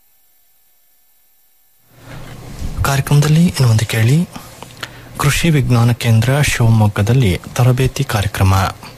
ಕಾರ್ಯಕ್ರಮದಲ್ಲಿ ಇನ್ನು ಮುಂದೆ ಕೇಳಿ ಕೃಷಿ ವಿಜ್ಞಾನ ಕೇಂದ್ರ ಶಿವಮೊಗ್ಗದಲ್ಲಿ ತರಬೇತಿ ಕಾರ್ಯಕ್ರಮ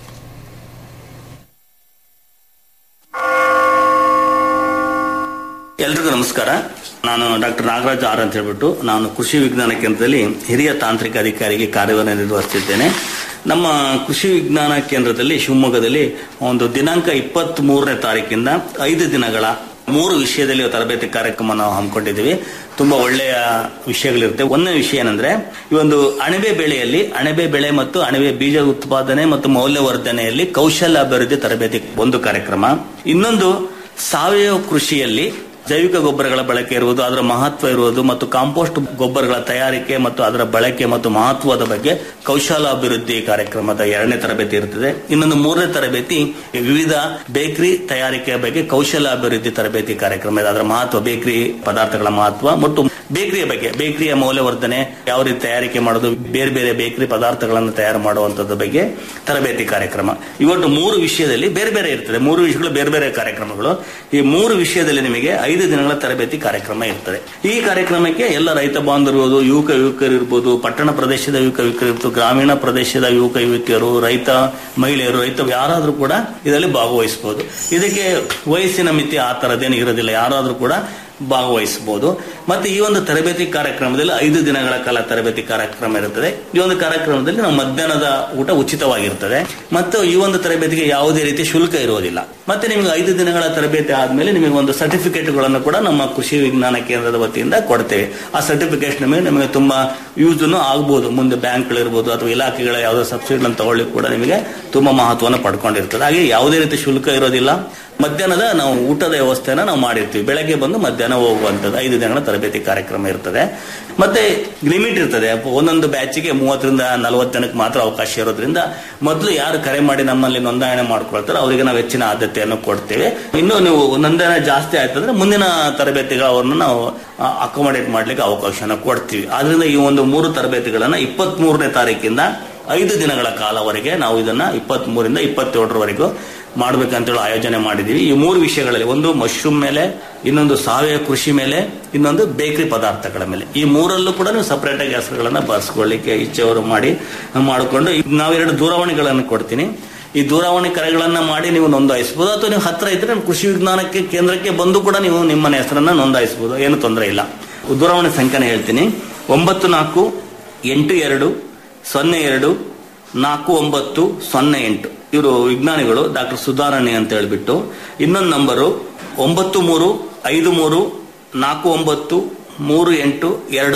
ಎಲ್ರಿಗೂ ನಮಸ್ಕಾರ ನಾನು ಡಾಕ್ಟರ್ ನಾಗರಾಜ್ ಆರ್ ಅಂತ ಹೇಳ್ಬಿಟ್ಟು ನಾನು ಕೃಷಿ ವಿಜ್ಞಾನ ಕೇಂದ್ರದಲ್ಲಿ ಹಿರಿಯ ತಾಂತ್ರಿಕ ಅಧಿಕಾರಿಗೆ ಕಾರ್ಯವನ್ನು ನಿರ್ವಹಿಸುತ್ತಿದ್ದೇನೆ ನಮ್ಮ ಕೃಷಿ ವಿಜ್ಞಾನ ಕೇಂದ್ರದಲ್ಲಿ ಶಿವಮೊಗ್ಗದಲ್ಲಿ ಒಂದು ದಿನಾಂಕ ಇಪ್ಪತ್ತ್ ಮೂರನೇ ತಾರೀಕಿಂದ ಐದು ದಿನಗಳ ಮೂರು ವಿಷಯದಲ್ಲಿ ತರಬೇತಿ ಕಾರ್ಯಕ್ರಮ ನಾವು ಹಮ್ಮಿಕೊಂಡಿದ್ದೀವಿ ತುಂಬಾ ಒಳ್ಳೆಯ ವಿಷಯಗಳಿರುತ್ತೆ ಒಂದನೇ ವಿಷಯ ಏನಂದ್ರೆ ಈ ಒಂದು ಅಣಬೆ ಬೆಳೆಯಲ್ಲಿ ಅಣಬೆ ಬೆಳೆ ಮತ್ತು ಅಣಬೆ ಬೀಜ ಉತ್ಪಾದನೆ ಮತ್ತು ಮೌಲ್ಯವರ್ಧನೆಯಲ್ಲಿ ಕೌಶಲ್ಯ ಅಭಿವೃದ್ಧಿ ತರಬೇತಿ ಒಂದು ಕಾರ್ಯಕ್ರಮ ಇನ್ನೊಂದು ಸಾವಯವ ಕೃಷಿಯಲ್ಲಿ ಜೈವಿಕ ಗೊಬ್ಬರಗಳ ಬಳಕೆ ಇರುವುದು ಅದರ ಮಹತ್ವ ಇರುವುದು ಮತ್ತು ಕಾಂಪೋಸ್ಟ್ ಗೊಬ್ಬರಗಳ ತಯಾರಿಕೆ ಮತ್ತು ಅದರ ಬಳಕೆ ಮತ್ತು ಮಹತ್ವದ ಬಗ್ಗೆ ಕೌಶಲ ಅಭಿವೃದ್ಧಿ ಕಾರ್ಯಕ್ರಮದ ಎರಡನೇ ತರಬೇತಿ ಇರುತ್ತದೆ ಇನ್ನೊಂದು ಮೂರನೇ ತರಬೇತಿ ವಿವಿಧ ಬೇಕರಿ ತಯಾರಿಕೆಯ ಬಗ್ಗೆ ಕೌಶಲ ಅಭಿವೃದ್ಧಿ ತರಬೇತಿ ಕಾರ್ಯಕ್ರಮ ಇದೆ ಅದರ ಮಹತ್ವ ಬೇಕರಿ ಪದಾರ್ಥಗಳ ಮಹತ್ವ ಮತ್ತು ಬೇಕರಿಯ ಬಗ್ಗೆ ಬೇಕರಿಯ ಮೌಲ್ಯವರ್ಧನೆ ಯಾವ ರೀತಿ ತಯಾರಿಕೆ ಮಾಡೋದು ಬೇರೆ ಬೇರೆ ಬೇಕರಿ ಪದಾರ್ಥಗಳನ್ನು ತಯಾರು ಮಾಡುವಂತದ್ದು ಬಗ್ಗೆ ತರಬೇತಿ ಕಾರ್ಯಕ್ರಮ ಇವತ್ತು ಮೂರು ವಿಷಯದಲ್ಲಿ ಬೇರೆ ಬೇರೆ ಇರ್ತದೆ ಮೂರು ವಿಷಯಗಳು ಬೇರೆ ಬೇರೆ ಕಾರ್ಯಕ್ರಮಗಳು ಈ ಮೂರು ವಿಷಯದಲ್ಲಿ ನಿಮಗೆ ಐದು ದಿನಗಳ ತರಬೇತಿ ಕಾರ್ಯಕ್ರಮ ಇರ್ತದೆ ಈ ಕಾರ್ಯಕ್ರಮಕ್ಕೆ ಎಲ್ಲ ರೈತ ಬಾಂಧವರು ಇರ್ಬೋದು, ಯುವಕ ಯುವಕರು ಇರ್ಬೋದು ಪಟ್ಟಣ ಪ್ರದೇಶದ ಯುವಕ ಯುವಕರು ಇರ್ಬೋದು ಗ್ರಾಮೀಣ ಪ್ರದೇಶದ ಯುವಕ ಯುವತಿಯರು ರೈತ ಮಹಿಳೆಯರು ರೈತ ಯಾರಾದ್ರೂ ಕೂಡ ಇದರಲ್ಲಿ ಭಾಗವಹಿಸಬಹುದು ಇದಕ್ಕೆ ವಯಸ್ಸಿನ ಮಿತಿ ಆ ತರದೇನು ಇರೋದಿಲ್ಲ ಯಾರಾದ್ರೂ ಕೂಡ ಭಾಗವಹಿಸಬಹುದು ಮತ್ತೆ ಈ ಒಂದು ತರಬೇತಿ ಕಾರ್ಯಕ್ರಮದಲ್ಲಿ ಐದು ದಿನಗಳ ಕಾಲ ತರಬೇತಿ ಕಾರ್ಯಕ್ರಮ ಇರುತ್ತದೆ ಈ ಒಂದು ಕಾರ್ಯಕ್ರಮದಲ್ಲಿ ನಾವು ಮಧ್ಯಾಹ್ನದ ಊಟ ಉಚಿತವಾಗಿರ್ತದೆ ಮತ್ತು ಈ ಒಂದು ತರಬೇತಿಗೆ ಯಾವುದೇ ರೀತಿ ಶುಲ್ಕ ಇರುವುದಿಲ್ಲ ಮತ್ತೆ ನಿಮಗೆ ಐದು ದಿನಗಳ ತರಬೇತಿ ಆದ್ಮೇಲೆ ನಿಮಗೆ ಒಂದು ಸರ್ಟಿಫಿಕೇಟ್ಗಳನ್ನು ಕೂಡ ನಮ್ಮ ಕೃಷಿ ವಿಜ್ಞಾನ ಕೇಂದ್ರದ ವತಿಯಿಂದ ಕೊಡ್ತೇವೆ ಆ ಸರ್ಟಿಫಿಕೇಟ್ ನಿಮಗೆ ನಿಮಗೆ ತುಂಬಾ ಯೂಸ್ ಆಗ್ಬಹುದು ಮುಂದೆ ಬ್ಯಾಂಕ್ಗಳಿರ್ಬೋದು ಅಥವಾ ಇಲಾಖೆಗಳ ಯಾವುದೋ ಸಬ್ಸಿಡಿಗಳನ್ನು ತಗೊಳ್ಳಿಕ್ಕೆ ಕೂಡ ನಿಮಗೆ ತುಂಬಾ ಮಹತ್ವವನ್ನು ಪಡ್ಕೊಂಡಿರ್ತದೆ ಹಾಗೆ ಯಾವುದೇ ರೀತಿ ಶುಲ್ಕ ಇರೋದಿಲ್ಲ ಮಧ್ಯಾಹ್ನದ ನಾವು ಊಟದ ವ್ಯವಸ್ಥೆನ ನಾವು ಮಾಡಿರ್ತೀವಿ ಬೆಳಗ್ಗೆ ಬಂದು ಮಧ್ಯಾಹ್ನ ಹೋಗುವಂತದ್ದು ಐದು ದಿನಗಳ ತರಬೇತಿ ಕಾರ್ಯಕ್ರಮ ಇರ್ತದೆ ಮತ್ತೆ ಲಿಮಿಟ್ ಇರ್ತದೆ ಒಂದೊಂದು ಬ್ಯಾಚಿಗೆ ಮೂವತ್ತರಿಂದ ನಲವತ್ತು ಜನಕ್ಕೆ ಮಾತ್ರ ಅವಕಾಶ ಇರೋದ್ರಿಂದ ಮೊದಲು ಯಾರು ಕರೆ ಮಾಡಿ ನಮ್ಮಲ್ಲಿ ನೋಂದಣಿ ಮಾಡ್ಕೊಳ್ತಾರೋ ಅವರಿಗೆ ನಾವು ಹೆಚ್ಚಿನ ಆದ್ಯತೆಯನ್ನು ಕೊಡ್ತೇವೆ ಇನ್ನು ನೀವು ನೋಂದಣಿ ಜಾಸ್ತಿ ಆಯ್ತಂದ್ರೆ ಮುಂದಿನ ತರಬೇತಿಗಳು ಅವ್ರನ್ನ ನಾವು ಅಕೊಮಡೇಟ್ ಮಾಡ್ಲಿಕ್ಕೆ ಅವಕಾಶನ ಕೊಡ್ತೀವಿ ಆದ್ರಿಂದ ಈ ಒಂದು ಮೂರು ತರಬೇತಿಗಳನ್ನ ಇಪ್ಪತ್ತ್ ಮೂರನೇ ತಾರೀಕಿಂದ ಐದು ದಿನಗಳ ಕಾಲವರೆಗೆ ನಾವು ಇದನ್ನ ಇಪ್ಪತ್ತ್ ಮೂರಿಂದ ಇಪ್ಪತ್ತೇಳರವರೆಗೂ ಮಾಡ್ಬೇಕಂತೇಳಿ ಆಯೋಜನೆ ಮಾಡಿದೀವಿ ಈ ಮೂರು ವಿಷಯಗಳಲ್ಲಿ ಒಂದು ಮಶ್ರೂಮ್ ಮೇಲೆ ಇನ್ನೊಂದು ಸಾವಯವ ಕೃಷಿ ಮೇಲೆ ಇನ್ನೊಂದು ಬೇಕರಿ ಪದಾರ್ಥಗಳ ಮೇಲೆ ಈ ಮೂರಲ್ಲೂ ಕೂಡ ನೀವು ಸಪರೇಟ್ ಆಗಿ ಹೆಸರುಗಳನ್ನ ಬರ್ಸ್ಕೊಳ್ಳಿಕ್ಕೆ ಇಚ್ಛೆಯವರು ಮಾಡಿ ಮಾಡಿಕೊಂಡು ನಾವೆರಡು ದೂರವಾಣಿಗಳನ್ನು ಕೊಡ್ತೀನಿ ಈ ದೂರವಾಣಿ ಕರೆಗಳನ್ನ ಮಾಡಿ ನೀವು ನೋಂದಾಯಿಸಬಹುದು ಅಥವಾ ನೀವು ಹತ್ರ ಇದ್ರೆ ನಮ್ಮ ಕೃಷಿ ವಿಜ್ಞಾನಕ್ಕೆ ಕೇಂದ್ರಕ್ಕೆ ಬಂದು ಕೂಡ ನೀವು ನಿಮ್ಮ ಹೆಸರನ್ನ ನೋಂದಾಯಿಸಬಹುದು ಏನು ತೊಂದರೆ ಇಲ್ಲ ದೂರವಾಣಿ ಸಂಖ್ಯೆನ ಹೇಳ್ತೀನಿ ಒಂಬತ್ತು ನಾಲ್ಕು ಎಂಟು ಎರಡು ಸೊನ್ನೆ ಎರಡು ನಾಲ್ಕು ಒಂಬತ್ತು ಸೊನ್ನೆ ಎಂಟು ಇವರು ವಿಜ್ಞಾನಿಗಳು ಡಾಕ್ಟರ್ ಸುಧಾರಣೆ ಅಂತ ಹೇಳ್ಬಿಟ್ಟು ಇನ್ನೊಂದು ನಂಬರು ಒಂಬತ್ತು ಮೂರು ಐದು ಮೂರು ನಾಲ್ಕು ಒಂಬತ್ತು ಮೂರು ಎಂಟು ಎರಡು ನಾಲ್ಕು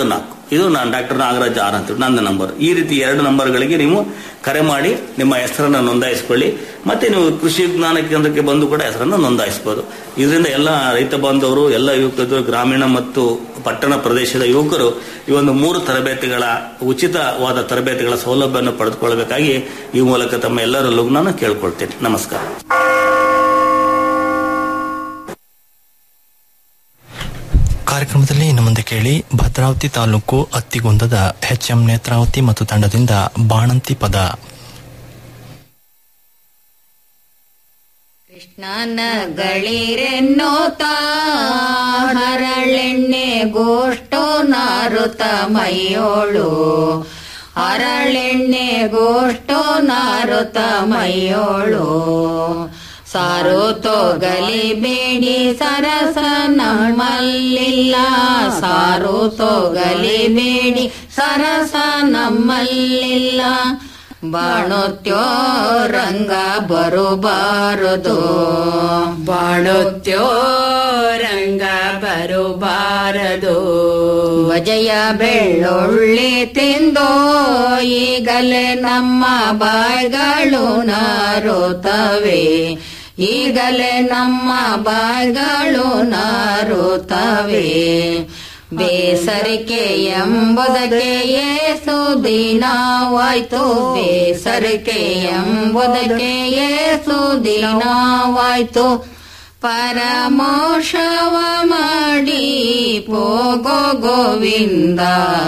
ಇದು ನಾನು ಡಾಕ್ಟರ್ ನಾಗರಾಜ್ ಆರ್ ಅಂತ ನನ್ನ ನಂಬರ್ ಈ ರೀತಿ ಎರಡು ನಂಬರ್ಗಳಿಗೆ ನೀವು ಕರೆ ಮಾಡಿ ನಿಮ್ಮ ಹೆಸರನ್ನು ನೋಂದಾಯಿಸಿಕೊಳ್ಳಿ ಮತ್ತೆ ನೀವು ಕೃಷಿ ವಿಜ್ಞಾನ ಕೇಂದ್ರಕ್ಕೆ ಬಂದು ಕೂಡ ಹೆಸರನ್ನು ನೋಂದಾಯಿಸಬಹುದು ಇದರಿಂದ ಎಲ್ಲ ರೈತ ಬಾಂಧವರು ಎಲ್ಲ ಯುವಕರು ಗ್ರಾಮೀಣ ಮತ್ತು ಪಟ್ಟಣ ಪ್ರದೇಶದ ಯುವಕರು ಈ ಒಂದು ಮೂರು ತರಬೇತಿಗಳ ಉಚಿತವಾದ ತರಬೇತಿಗಳ ಸೌಲಭ್ಯವನ್ನು ಪಡೆದುಕೊಳ್ಳಬೇಕಾಗಿ ಈ ಮೂಲಕ ತಮ್ಮ ಎಲ್ಲರಲ್ಲೂ ನಾನು ಕೇಳ್ಕೊಳ್ತೇನೆ ನಮಸ್ಕಾರ ಕಾರ್ಯಕ್ರಮದಲ್ಲಿ ಇನ್ನು ಮುಂದೆ ಕೇಳಿ ಭದ್ರಾವತಿ ತಾಲೂಕು ಅತ್ತಿಗುಂದದ ಎಚ್ ಎಂ ನೇತ್ರಾವತಿ ಮತ್ತು ತಂಡದಿಂದ ಬಾಣಂತಿ ಪದ ಕೃಷ್ಣನಗಳಿರೆನ್ನೋತ ಹರಳೆಣ್ಣೆ ಗೋಷ್ಟೋ ನಾರುತ ಮೈಯೋಳು ಹರಳೆಣ್ಣೆ ಗೋಷ್ಟೋ ನಾರುತ ಮೈಯೋಳು ಸಾರು ತೊಗಲಿ ಬೇಡಿ ಸರಸ ನಮ್ಮಲ್ಲಿಲ್ಲ ಸಾರು ತೊಗಲಿ ಬೇಡಿ ಸರಸ ನಮ್ಮಲ್ಲಿಲ್ಲ ಬಾಣುತ್ಯೋ ರಂಗ ಬರುಬಾರದು ಬಾಣುತ್ಯೋ ರಂಗ ಬರುಬಾರದು ವಜಯ ಬೆಳ್ಳುಳ್ಳಿ ತಿಂದೋ ಈಗಲೇ ನಮ್ಮ ಬಾಯ್ಗಳು ನಾರುತ್ತವೆ ಈಗಲೇ ನಮ್ಮ ಬಾಯ್ಗಳು ನಾರುತ್ತವೆ ಬೇಸರಿಕೆ ಎಂಬುದಕ್ಕೆ ಏಸು ದಿನವಾಯ್ತು ಬೇಸರಿಕೆ ಎಂಬುದಕ್ಕೆ ಏಸು ದಿನವಾಯ್ತು ಪರಮೋಷವ ಮಾಡಿ ಪೋಗೋ ಗೋವಿಂದ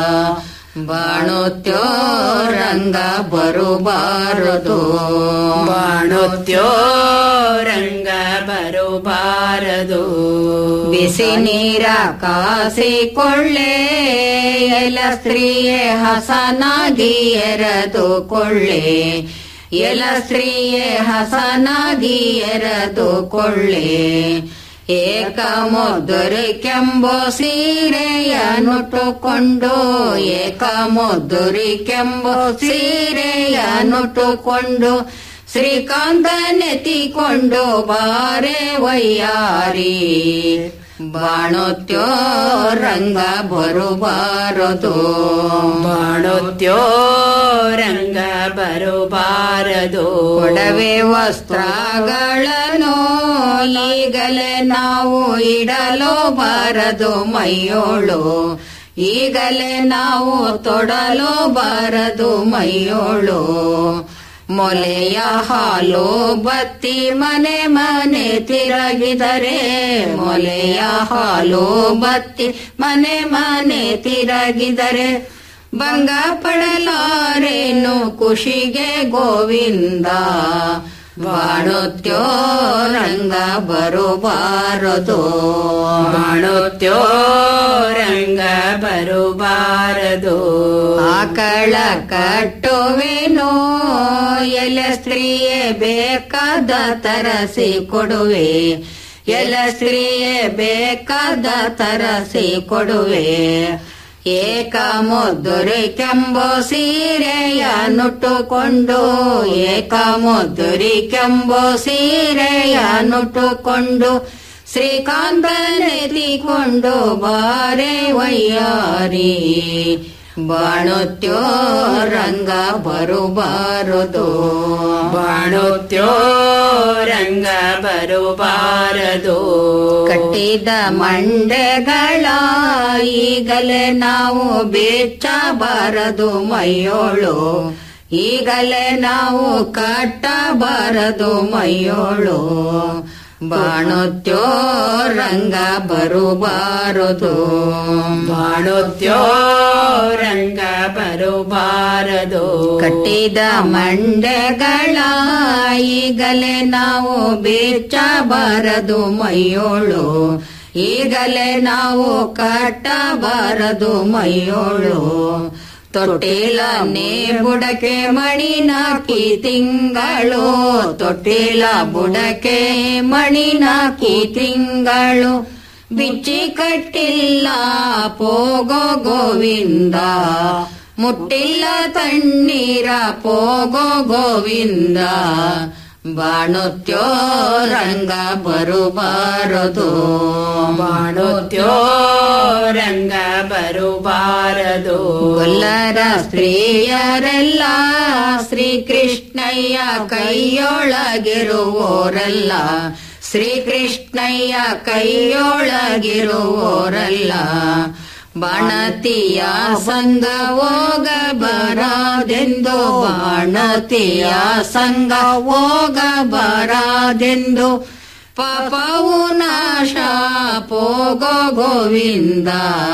ಬಾಣುತ್ಯೋ ರಂಗ ಬರುಬಾರದು ಬಾಣುತ್ಯೋ ರಂಗ ಬರುಬಾರದು ಬಿಸಿ ನೀರ ಕಾಸಿಕೊಳ್ಳೆ ಎಲ ಸ್ತ್ರೀಯೇ ಹಸನಾಗಿ ಎರೆದು ಕೊಳ್ಳೆ ಎಲ ಸ್ತ್ರೀಯೇ ಹಸನಾಗಿ ಎರೆದು ಕೊಳ್ಳೆ ಏಕ ಮುದ್ದುರಿ ಕೆಂಬೋ ಸೀರೆಯ ನುಟ್ಟುಕೊಂಡು ಏಕ ಮುದ್ದುರಿ ಕೆಂಬೋ ಸೀರೆಯ ನುಟ್ಟುಕೊಂಡು ಶ್ರೀಕಾಂತ ನೆತಿಕೊಂಡು ಬಾರೆ ವಯ್ಯಾರಿ ಬಾಣುತ್ಯೋ ರಂಗ ಬರುಬಾರದು ಬಾಣುತ್ಯೋ ರಂಗ ಬರುಬಾರದು ಕೊಡವೆ ವಸ್ತ್ರಗಳನ್ನು ಈಗಲೇ ನಾವು ಇಡಲು ಬಾರದು ಮೈಯೋಳು ಈಗಲೇ ನಾವು ತೊಡಲು ಬಾರದು ಮೈಯೋಳು ಮೊಲೆಯ ಹಾಲು ಬತ್ತಿ ಮನೆ ಮನೆ ತಿರಗಿದರೆ ಮೊಲೆಯ ಹಾಲು ಬತ್ತಿ ಮನೆ ಮನೆ ತಿರಗಿದರೆ ಭಂಗ ಪಡಲಾರೇನು ಖುಷಿಗೆ ಗೋವಿಂದ ಬಾಣುತ್ಯೋ ರಂಗ ಬರುಬಾರದು ಬಾಣುತ್ಯೋ ರಂಗ ಬರುಬಾರದು ಆಕಳ ಕಟ್ಟುವೆನೋ ಎಲ ಸ್ತ್ರೀಯೇ ಬೇಕಾದ ತರಸಿ ಕೊಡುವೆ ಎಲ ಸ್ತ್ರೀಯೇ ಬೇಕಾದ ತರಸಿ ಕೊಡುವೆ ಏಕ ಮುದ್ದುರಿ ಕೆಂಬೋ ಸೀರೆಯ ನುಟ್ಟುಕೊಂಡು ಏಕ ಮುದ್ದುರಿ ಕೆಂಬೋ ಸೀರೆಯ ನುಟ್ಟುಕೊಂಡು ಶ್ರೀಕಾಂತ ನೆತಿಕೊಂಡು ಬಾರೆ ವಯ್ಯಾರಿ ಬಾಣುತ್ಯೋ ರಂಗ ಬರುಬಾರದು ಬಾಣುತ್ಯೋ ರಂಗ ಬರುಬಾರದು ಕಟ್ಟಿದ ಮಂಡೆಗಳ ಈಗಲೇ ನಾವು ಬೆಚ್ಚಬಾರದು ಮೈಯೋಳು ಈಗಲೇ ನಾವು ಕಟ್ಟಬಾರದು ಮೈಯೋಳು ಬಾಣುತ್ಯೋ ರಂಗ ಬರುಬಾರದು ಬಾಣುತ್ಯೋ ರಂಗ ಬರುಬಾರದು ಕಟ್ಟಿದ ಮಂಡೆಗಳ ಈಗಲೇ ನಾವು ಬೆಚ್ಚಬಾರದು ಮೈಯೋಳು ಈಗಲೇ ನಾವು ಕಟ್ಟಬಾರದು ಮೈಯೋಳು ತೊಟ್ಟಿಲ ನೇ ಬುಡಕೆ ಮಣಿ ನಾಕಿ ತಿಂಗಳು ತೊಟ್ಟಿಲ ಬುಡಕೆ ಮಣಿ ನಾಕಿ ತಿಂಗಳು ಬಿಚ್ಚಿ ಕಟ್ಟಿಲ್ಲ ಪೋಗೋ ಗೋವಿಂದ ಮುಟ್ಟಿಲ್ಲ ತಣ್ಣೀರ ಪೋಗೋ ಗೋವಿಂದ ಬಾಣುತ್ಯೋ ರಂಗ ಬರುಬಾರದು ಬಾಣುತ್ಯೋ ರಂಗ ಬರುಬಾರದು ಗೊಲ್ಲರ ಸ್ತ್ರೀಯರೆಲ್ಲ ಶ್ರೀಕೃಷ್ಣಯ್ಯ ಕೈಯೊಳಗಿರುವೋರೆಲ್ಲ ಶ್ರೀಕೃಷ್ಣಯ್ಯ ಕೈಯೊಳಗಿರುವೋರಲ್ಲ ಬಾಣತಿಯ ಸಂಗ ಹೋಗ ಬರಾದೆಂದು ಬಾಣತಿಯ ಸಂಗ ಹೋಗ ಬರಾದೆಂದು ಪಾಪವು ನಾಶ ಪೋಗೋ ಗೋವಿಂದ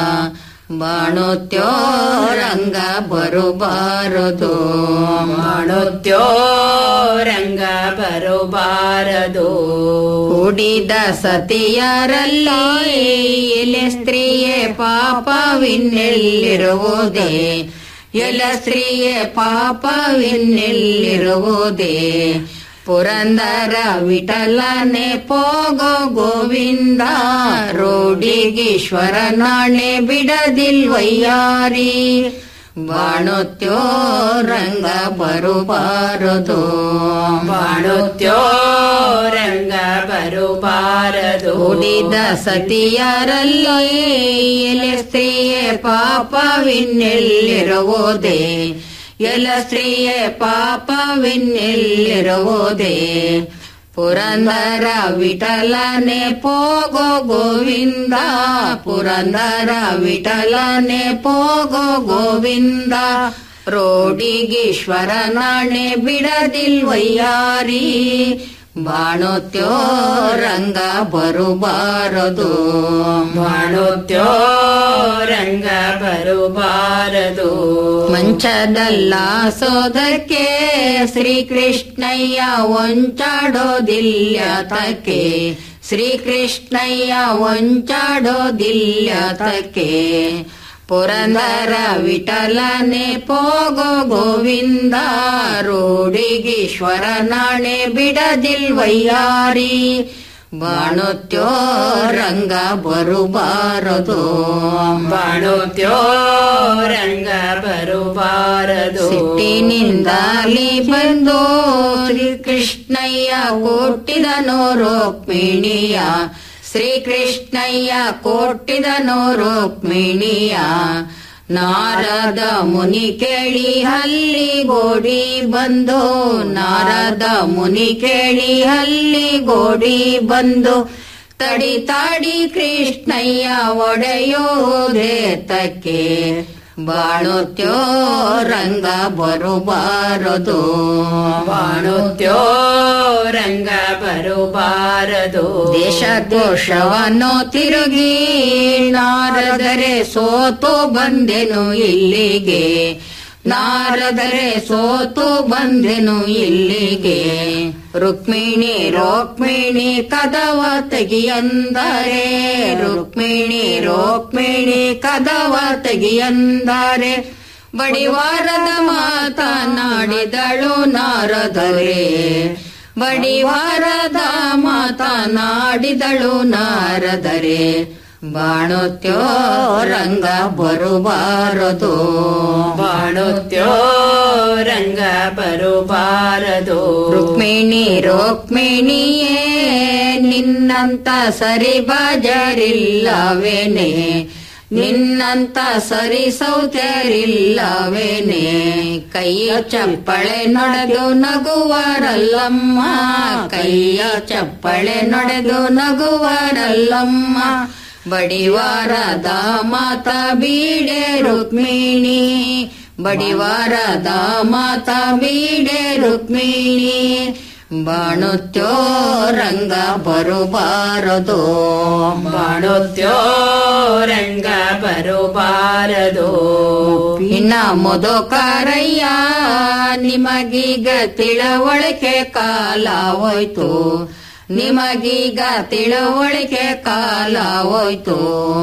ಬಾಣುತ್ಯೋ ರಂಗ ಬರುಬಾರದು ಬಾಣುತ್ಯೋ ರಂಗ ಬರುಬಾರದು ಕುಡಿದ ಸತಿಯರಲ್ಲಿ ಎಲೆ ಸ್ತ್ರೀಯೇ ಪಾಪವಿನ್ನೆಲ್ಲಿರುವುದೇ ಎಲ ಸ್ತ್ರೀಯೇ ಪಾಪವಿನ್ನೆಲ್ಲಿರುವುದೇ ಪುರಂದರ ವಿಠಲನೆ ಪೋಗೋ ಗೋವಿಂದ ರೋಡಿಗೀಶ್ವರ ನಾಣೆ ಬಿಡದಿಲ್ವಯ್ಯಾರಿ ಬಾಣುತ್ಯೋ ರಂಗ ಬರುಬಾರದು ಬಾಣುತ್ಯೋ ರಂಗ ಬರುಬಾರದು ಕುಡಿದ ಸತಿಯರಲ್ಲಿ ಎಲೆ ಸ್ತ್ರೀಯೇ ಪಾಪವಿನ್ನೆಲ್ಲಿರುವುದೇ ಎಲ ಸ್ತ್ರೀಯೇ ಪಾಪವಿನ್ನೆಲ್ಲಿರುವುದೇ ಪುರಂದರ ವಿಠಲನೆ ಪೋಗೋ ಗೋವಿಂದ ಪುರಂದರ ವಿಠಲನೆ ಪೋಗೋ ಗೋವಿಂದ ರೋಡಿಗೀಶ್ವರ ನಾಣೆ ಬಿಡದಿಲ್ವಯ್ಯಾರಿ ಬಾಣುತ್ಯೋ ರಂಗ ಬರುಬಾರದು ಬಾಣುತ್ಯೋ ರಂಗ ಬರುಬಾರದು ಮಂಚದಲ್ಲ ಸೋದಕ್ಕೆ ಶ್ರೀಕೃಷ್ಣಯ್ಯ ಒಂಚಾಡೋದಿಲ್ಲ ತಕ್ಕೆ ಶ್ರೀಕೃಷ್ಣಯ್ಯ ಒಂಚಾಡೋದಿಲ್ಲ ತಕ್ಕೆ ಪುರಂದರ ವಿಠಲನೆ ಪೋಗೋ ಗೋವಿಂದ ರೋಡಿಗೀಶ್ವರ ನಾಣೆ ಬಿಡದಿಲ್ವಯ್ಯಾರಿ ಬಾಣುತ್ಯೋ ರಂಗ ಬರುಬಾರದು ಬಾಣುತ್ಯೋ ರಂಗ ಬರುಬಾರದು ಸಿಟ್ಟಿನಿಂದಲಿ ಬಂದು ಶ್ರೀಕೃಷ್ಣಯ್ಯ ಕೊಟ್ಟಿದನು ರುಕ್ಮಿಣಿಯ ಶ್ರೀಕೃಷ್ಣಯ್ಯ ಕೊಟ್ಟಿದನು ರುಕ್ಮಿಣಿಯ ನಾರದ ಮುನಿ ಕೇಳಿ ಹಲ್ಲಿ ಗೋಡಿ ಬಂದು ನಾರದ ಮುನಿ ಕೇಳಿ ಹಲ್ಲಿ ಗೋಡಿ ಬಂದು ತಡಿ ತಾಡಿ ಕೃಷ್ಣಯ್ಯ ಒಡೆಯೋದೇ ತಕ್ಕೆ ಬಾಣುತ್ಯೋ ರಂಗ ಬರುಬಾರದು ಬಾಣುತ್ಯೋ ರಂಗ ಬರುಬಾರದು ದೇಶದೋಷವನ್ನು ತಿರುಗಿ ನಾರದರೆ ಸೋತು ಬಂದೆನು ಇಲ್ಲಿಗೆ ನಾರದರೆ ಸೋತು ಬಂದೆನು ಇಲ್ಲಿಗೆ ರುಕ್ಮಿಣಿ ರುಕ್ಮಿಣಿ ಕದವ ತೆಗಿಯಂದರೆ ರುಕ್ಮಿಣಿ ರುಕ್ಮಿಣಿ ಕದವ ತೆಗಿಯಂದರೆ ಬಡಿವಾರದ ಮಾತನಾಡಿದಳು ನಾರದರೆ ಬಡಿವಾರದ ಮಾತನಾಡಿದಳು ನಾರದರೆ ಬಾಣುತ್ಯೋ ರಂಗ ಬರುಬಾರದು ಬಾಣುತ್ಯೋ ರಂಗ ಬರುಬಾರದು ರುಕ್ಮಿಣಿ ರುಕ್ಮಿಣಿಯೇ ನಿನ್ನಂತ ಸರಿ ಬಜರಿಲ್ಲವೇನೆ ನಿನ್ನಂತ ಸರಿ ಸೌತ್ಯರಿಲ್ಲವೇನೆ ಕೈಯ ಚಪ್ಪಳೆ ನೊಡೆದು ನಗುವರಲ್ಲಮ್ಮ ಕೈಯ ಚಪ್ಪಳೆ ನೊಡೆದು ನಗುವರಲ್ಲಮ್ಮ ಬಡಿವಾರದ ಮಾತ ಬೀಡೆ ರುಕ್ಮಿಣಿ ಬಡಿವಾರದ ಮಾತ ಬೀಡೆ ರುಕ್ಮಿಣಿ ಬಾಣುತ್ಯೋ ರಂಗ ಬರುಬಾರದು ಬಾಣುತ್ಯೋ ರಂಗ ಬರುಬಾರದು ಇನ್ನ ಮೊದಕರಯ್ಯ ನಿಮಗೀಗ ತಿಳುವಳಿಕೆ ಕಾಲ ಹೋಯ್ತು ನಿಮಗೀಗ ತಿಳುವಳಿಕೆ ಕಾಲ ಹೋಯ್ತು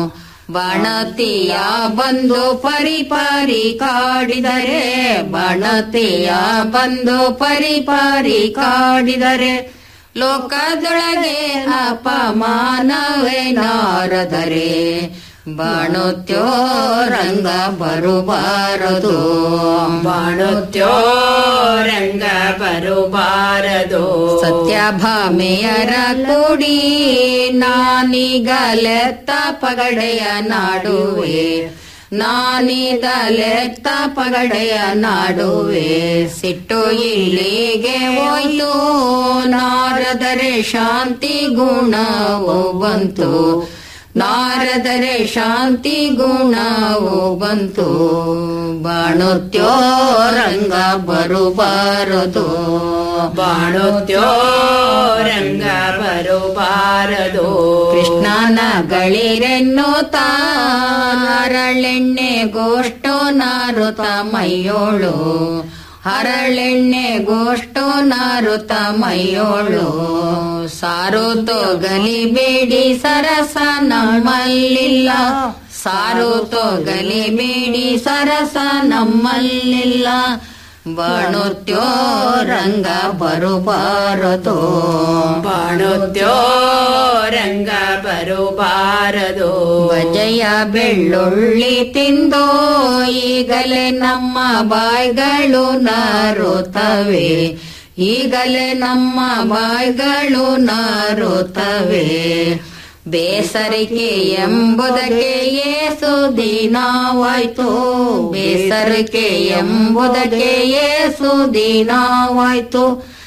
ಬಾಣತಿಯ ಬಂದು ಪರಿಪಾರಿ ಕಾಡಿದರೆ ಬಾಣತಿಯ ಬಂದು ಪರಿಪಾರಿ ಕಾಡಿದರೆ ಲೋಕದೊಳಗೆ ಅಪಮಾನವೇ ನಾರದರೆ ಬಾಣುತ್ಯೋ ರಂಗ ಬರುಬಾರದು ಬಾಣುತ್ಯೋ ರಂಗ ಬರುಬಾರದು ಸತ್ಯಭಾಮೆಯರ ಕೂಡಿ ನಾನೀಗಲೆತ್ತ ಪಗಡೆಯ ನಾಡುವೆ ನಾನೀಗಲೆತ್ತ ಪಗಡೆಯ ನಾಡುವೆ ಸಿಟ್ಟು ಇಲ್ಲಿಗೆ ಹೋಯ್ತು ನಾರದರೆ ಶಾಂತಿ ಗುಣವು ಬಂತು ನಾರದರೆ ಶಾಂತಿ ಗುಣವು ಬಂತು ಬಾಣುತ್ಯೋ ರಂಗ ಬರುಬಾರದು ಬಾಣುತ್ಯೋ ರಂಗ ಬರುಬಾರದು ಕೃಷ್ಣನ ಗಳಿರೆನ್ನು ತಾರಳೆಣ್ಣೆ ಗೋಷ್ಟೋ ನಾರುತ ಮೈಯೋಳು ಹರಳೆಣ್ಣೆ ಗೋಷ್ಟೋ ನಾರುತ ಮೈಯೋಳು ಸಾರುತೋ ಗಲಿಬೇಡಿ ಸರಸ ನಮ್ಮಲ್ಲಿಲ್ಲ ಸಾರುತೋ ಗಲಿಬೇಡಿ ಸರಸ ನಮ್ಮಲ್ಲಿಲ್ಲ ಬಾಣುತ್ಯೋ ರಂಗ ಬರುಬಾರದು ಬಾಣುತ್ಯೋ ರಂಗ ಬರುಬಾರದು ಬಜಯ ಬೆಳ್ಳುಳ್ಳಿ ತಿಂದೋ ಈಗಲೇ ನಮ್ಮ ಬಾಯ್ಗಳು ನಾರುತ್ತವೆ ಈಗಲೇ ನಮ್ಮ ಬಾಯ್ಗಳು ನಾರುತ್ತವೆ ಬೇಸರಿಕೆ ಎಂಬುದಕ್ಕೆ ಏಸು ದಿನವಾಯ್ತು ಬೇಸರಿಕೆ ಎಂಬುದಕ್ಕೆ ಏಸು ದಿನವಾಯ್ತು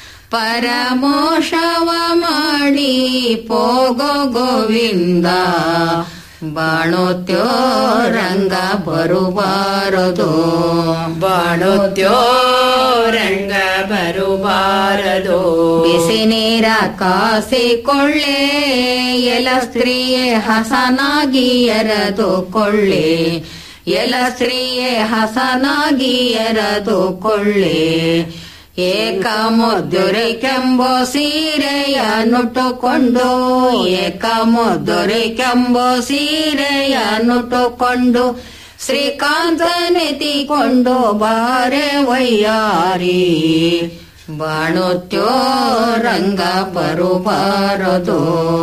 ಪರಮೋಷವ ಮಾಡಿ ಪೋಗೋ ಗೋವಿಂದ ಬಾಣುತ್ಯೋ ರಂಗ ಬರುಬಾರದು ಬಾಣುತ್ಯೋ ರಂಗ ಬರುಬಾರದು ಬಿಸಿ ನೀರ ಕಾಸಿಕೊಳ್ಳೆ ಎಲ ಸ್ತ್ರೀಯೇ ಹಸನಾಗಿ ಎರದು ಕೊಳ್ಳೆ ಎಲ ಸ್ತ್ರೀಯೇ ಹಸನಾಗಿ ಎರದು ಕೊಳ್ಳೆ ಏಕ ಮುದ್ದುರೆ ಕೆಂಬೋ ಸೀರೆಯ ನುಟ್ಟುಕೊಂಡು ಏಕ ಮುದ್ದುರೆ ಕೆಂಬೋ ಸೀರೆಯ ನುಟ್ಟುಕೊಂಡು ಶ್ರೀಕಾಂತನೆತಿಕೊಂಡು ಬಾರೆ ವಯ್ಯಾರಿ ಬಾಣುತ್ಯೋ ರಂಗ ಬರುಬಾರದು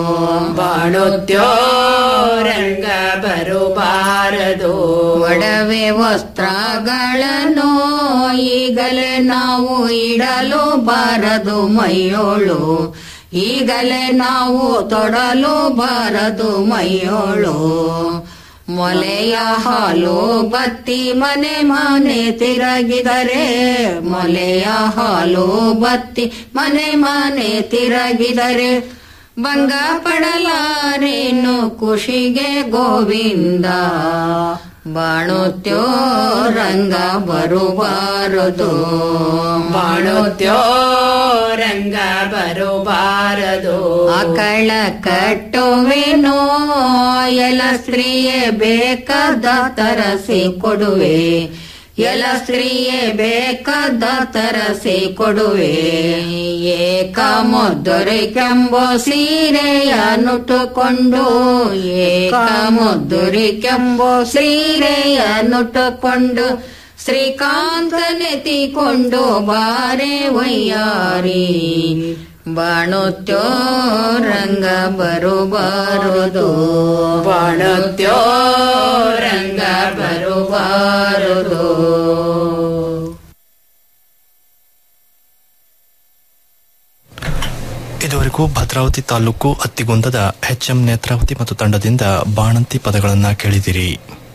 ಬಾಣುತ್ಯೋ ರಂಗ ಬರುಬಾರದು ಒಡವೆ ವಸ್ತ್ರಗಳನ್ನು ಈಗಲೇ ನಾವು ಇಡಲು ಬಾರದು ಮೈಯೋಳು ಈಗಲೇ ನಾವು ತೊಡಲು ಬಾರದು ಮೈಯೋಳು ಮೊಲೆಯ ಹಾಲು ಬತ್ತಿ ಮನೆ ಮನೆ ತಿರಗಿದರೆ ಮೊಲೆಯ ಹಾಲು ಬತ್ತಿ ಮನೆ ಮನೆ ತಿರಗಿದರೆ ಭಂಗ ಪಡಲಾರೇನು ಖುಷಿಗೆ ಗೋವಿಂದ ಬಾಣುತ್ಯೋ ರಂಗ ಬರುಬಾರದು ಬಾಣುತ್ಯೋ ರಂಗ ಬರುಬಾರದು ಆಕಳ ಕಟ್ಟುವೆನೋ ಎಲ ಸ್ತ್ರೀಯೇ ಬೇಕಾದ ತರಸಿ ಕೊಡುವೆ ಎಲ ಸ್ತ್ರೀಯೇ ಬೇಕಾದ ತರಸಿ ಕೊಡುವೆ ಏಕ ಮುದ್ದೊರೆ ಕೆಂಬೋ ಸೀರೆಯ ನುಟ್ಟುಕೊಂಡು ಏಕ ಮುದ್ದೊರೆ ಕೆಂಬೋ ಸೀರೆಯ ನುಟ್ಟುಕೊಂಡು ಶ್ರೀಕಾಂತನೆತಿಕೊಂಡು ಬಾರೆ ವಯ್ಯಾರಿ ಬಾಣುತ್ಯೋ ರಂಗ ಬರುಬಾರದು ಬಾಣುತ್ಯೋ ರಂಗ ಬರುಬಾರದು ಇದುವರೆಗೂ ಭದ್ರಾವತಿ ತಾಲೂಕು ಅತ್ತಿಗುಂದದ ಎಚ್ಎಂ ನೇತ್ರಾವತಿ ಮತ್ತು ತಂಡದಿಂದ ಬಾಣಂತಿ ಪದಗಳನ್ನ ಕೇಳಿದಿರಿ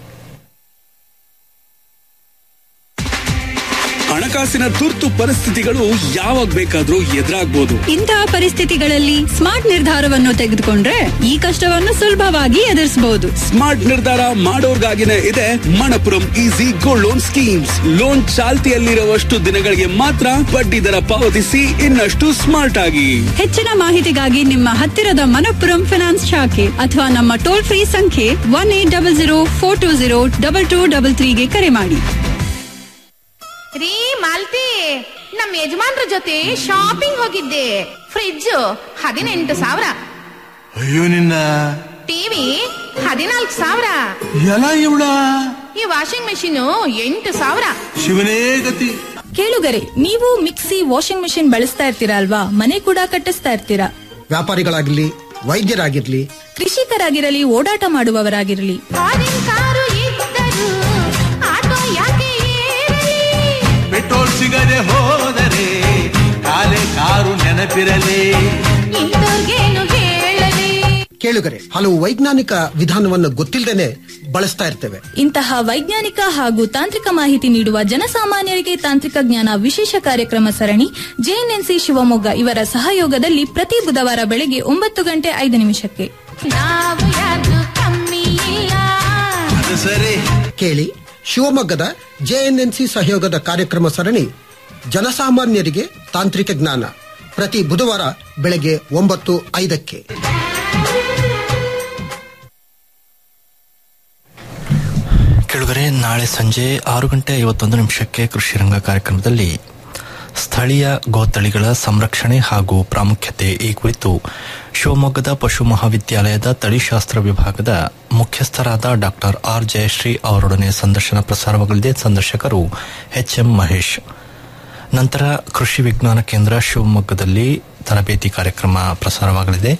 ಹಣಕಾಸಿನ ತುರ್ತು ಪರಿಸ್ಥಿತಿಗಳು ಯಾವಾಗ ಬೇಕಾದ್ರೂ ಎದುರಾಗ್ಬೋದು ಇಂತಹ ಪರಿಸ್ಥಿತಿಗಳಲ್ಲಿ ಸ್ಮಾರ್ಟ್ ನಿರ್ಧಾರವನ್ನು ತೆಗೆದುಕೊಂಡ್ರೆ ಈ ಕಷ್ಟವನ್ನು ಸುಲಭವಾಗಿ ಎದುರಿಸಬಹುದು ಸ್ಮಾರ್ಟ್ ನಿರ್ಧಾರ ಮಾಡೋರ್ಗಾಗಿನೇ ಇದೆ Manappuram easy gold loan schemes loan ಚಾಲ್ತಿಯಲ್ಲಿರುವಷ್ಟು ದಿನಗಳಿಗೆ ಮಾತ್ರ ಬಡ್ಡಿ ದರ ಪಾವತಿಸಿ ಇನ್ನಷ್ಟು ಸ್ಮಾರ್ಟ್ ಆಗಿ ಹೆಚ್ಚಿನ ಮಾಹಿತಿಗಾಗಿ ನಿಮ್ಮ ಹತ್ತಿರದ ಮನಪ್ಪುರಂ ಫಿನಾನ್ಸ್ ಶಾಖೆ ಅಥವಾ ನಮ್ಮ ಟೋಲ್ ಫ್ರೀ ಸಂಖ್ಯೆ one eight double zero four two zero double two double ತ್ರೀಗೆ ಕರೆ ಮಾಡಿ ರೀ ಮಾಲ್ತಿ ನಮ್ ಯಜಮಾನ್ರ ಜೊತೆ ಶಾಪಿಂಗ್ ಹೋಗಿದ್ದೆ ಫ್ರಿಡ್ಜ್ ಹದಿನೆಂಟು ಸಾವಿರ ಅಯ್ಯೋ ನಿನ್ನ ಟಿವಿ ಹದಿನಾಲ್ಕು ಸಾವಿರ ಎಲ್ಲ ಇವಳ ಈ ವಾಷಿಂಗ್ ಮೆಷಿನ್ ಎಂಟು ಸಾವಿರ ಶಿವನೇ ಗತಿ ಕೇಳುಗರೆ ನೀವು ಮಿಕ್ಸಿ ವಾಷಿಂಗ್ ಮೆಷಿನ್ ಬಳಸ್ತಾ ಇರ್ತೀರಾ ಅಲ್ವಾ ಮನೆ ಕೂಡ ಕಟ್ಟಿಸ್ತಾ ಇರ್ತೀರಾ ವ್ಯಾಪಾರಿಗಳಾಗಿರ್ಲಿ ವೈದ್ಯರಾಗಿರ್ಲಿ ಕೃಷಿಕರಾಗಿರಲಿ ಓಡಾಟ ಮಾಡುವವರಾಗಿರಲಿ ಫಾರಿನ್ ಕಾರು ಇದ್ದರು ಆಟೋ ಯಾಕೆ ಏರಲಿ ಪೆಟ್ರೋಲ್ ಸಿಗದೆ ಹೋದರೆ ಕಾಲೆ ಕಾರು ನೆನಪಿರಲಿ ಇಂಥವ್ರಿಗೇನು ಹೇಳಲಿ ಕೇಳುಗರೆ ಹಲವು ವೈಜ್ಞಾನಿಕ ವಿಧಾನವನ್ನು ಗೊತ್ತಿಲ್ಲದೇನೆ ಬಳಸ್ತಾ ಇರ್ತೇವೆ ಇಂತಹ ವೈಜ್ಞಾನಿಕ ಹಾಗೂ ತಾಂತ್ರಿಕ ಮಾಹಿತಿ ನೀಡುವ ಜನಸಾಮಾನ್ಯರಿಗೆ ತಾಂತ್ರಿಕ ಜ್ಞಾನ ವಿಶೇಷ ಕಾರ್ಯಕ್ರಮ ಸರಣಿ ಜೆಎನ್ಎನ್ಸಿ ಶಿವಮೊಗ್ಗ ಇವರ ಸಹಯೋಗದಲ್ಲಿ ಪ್ರತಿ ಬುಧವಾರ ಬೆಳಗ್ಗೆ ಒಂಬತ್ತು ಗಂಟೆ ಐದು ನಿಮಿಷಕ್ಕೆ ನಾವು ಯಾರು ಕಮ್ಮಿ ಇಲ್ಲ ಅದು ಸರಿ ಕೇಳಿ ಶಿವಮೊಗ್ಗದ ಜೆಎನ್ಎನ್ಸಿ ಸಹಯೋಗದ ಕಾರ್ಯಕ್ರಮ ಸರಣಿ ಜನಸಾಮಾನ್ಯರಿಗೆ ತಾಂತ್ರಿಕ ಜ್ಞಾನ ಪ್ರತಿ ಬುಧವಾರ ಬೆಳಗ್ಗೆ ಒಂಬತ್ತು ಐದಕ್ಕೆ ಕೆಳಗರೆ ನಾಳೆ ಸಂಜೆ ಆರು ಗಂಟೆ ಐವತ್ತೊಂದು ನಿಮಿಷಕ್ಕೆ ಕೃಷಿ ರಂಗ ಕಾರ್ಯಕ್ರಮದಲ್ಲಿ ಸ್ಥಳೀಯ ಗೋತಳಿಗಳ ಸಂರಕ್ಷಣೆ ಹಾಗೂ ಪ್ರಾಮುಖ್ಯತೆ ಈ ಕುರಿತು ಶಿವಮೊಗ್ಗದ ಪಶು ಮಹಾವಿದ್ಯಾಲಯದ ತಳಿಶಾಸ್ತ್ರ ವಿಭಾಗದ ಮುಖ್ಯಸ್ಥರಾದ ಡಾಕ್ಟರ್ ಆರ್ ಜಯಶ್ರೀ ಅವರೊಡನೆ ಸಂದರ್ಶನ ಪ್ರಸಾರವಾಗಲಿದೆ ಸಂದರ್ಶಕರು ಎಚ್ ಎಂ ಮಹೇಶ್ ನಂತರ ಕೃಷಿ ವಿಜ್ಞಾನ ಕೇಂದ್ರ ಶಿವಮೊಗ್ಗದಲ್ಲಿ ತರಬೇತಿ ಕಾರ್ಯಕ್ರಮ ಪ್ರಸಾರವಾಗಲಿದೆ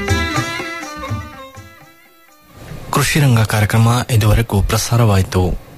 ಕೃಷಿ ರಂಗ ಕಾರ್ಯಕ್ರಮ ಇದುವರೆಗೂ ಪ್ರಸಾರವಾಯಿತು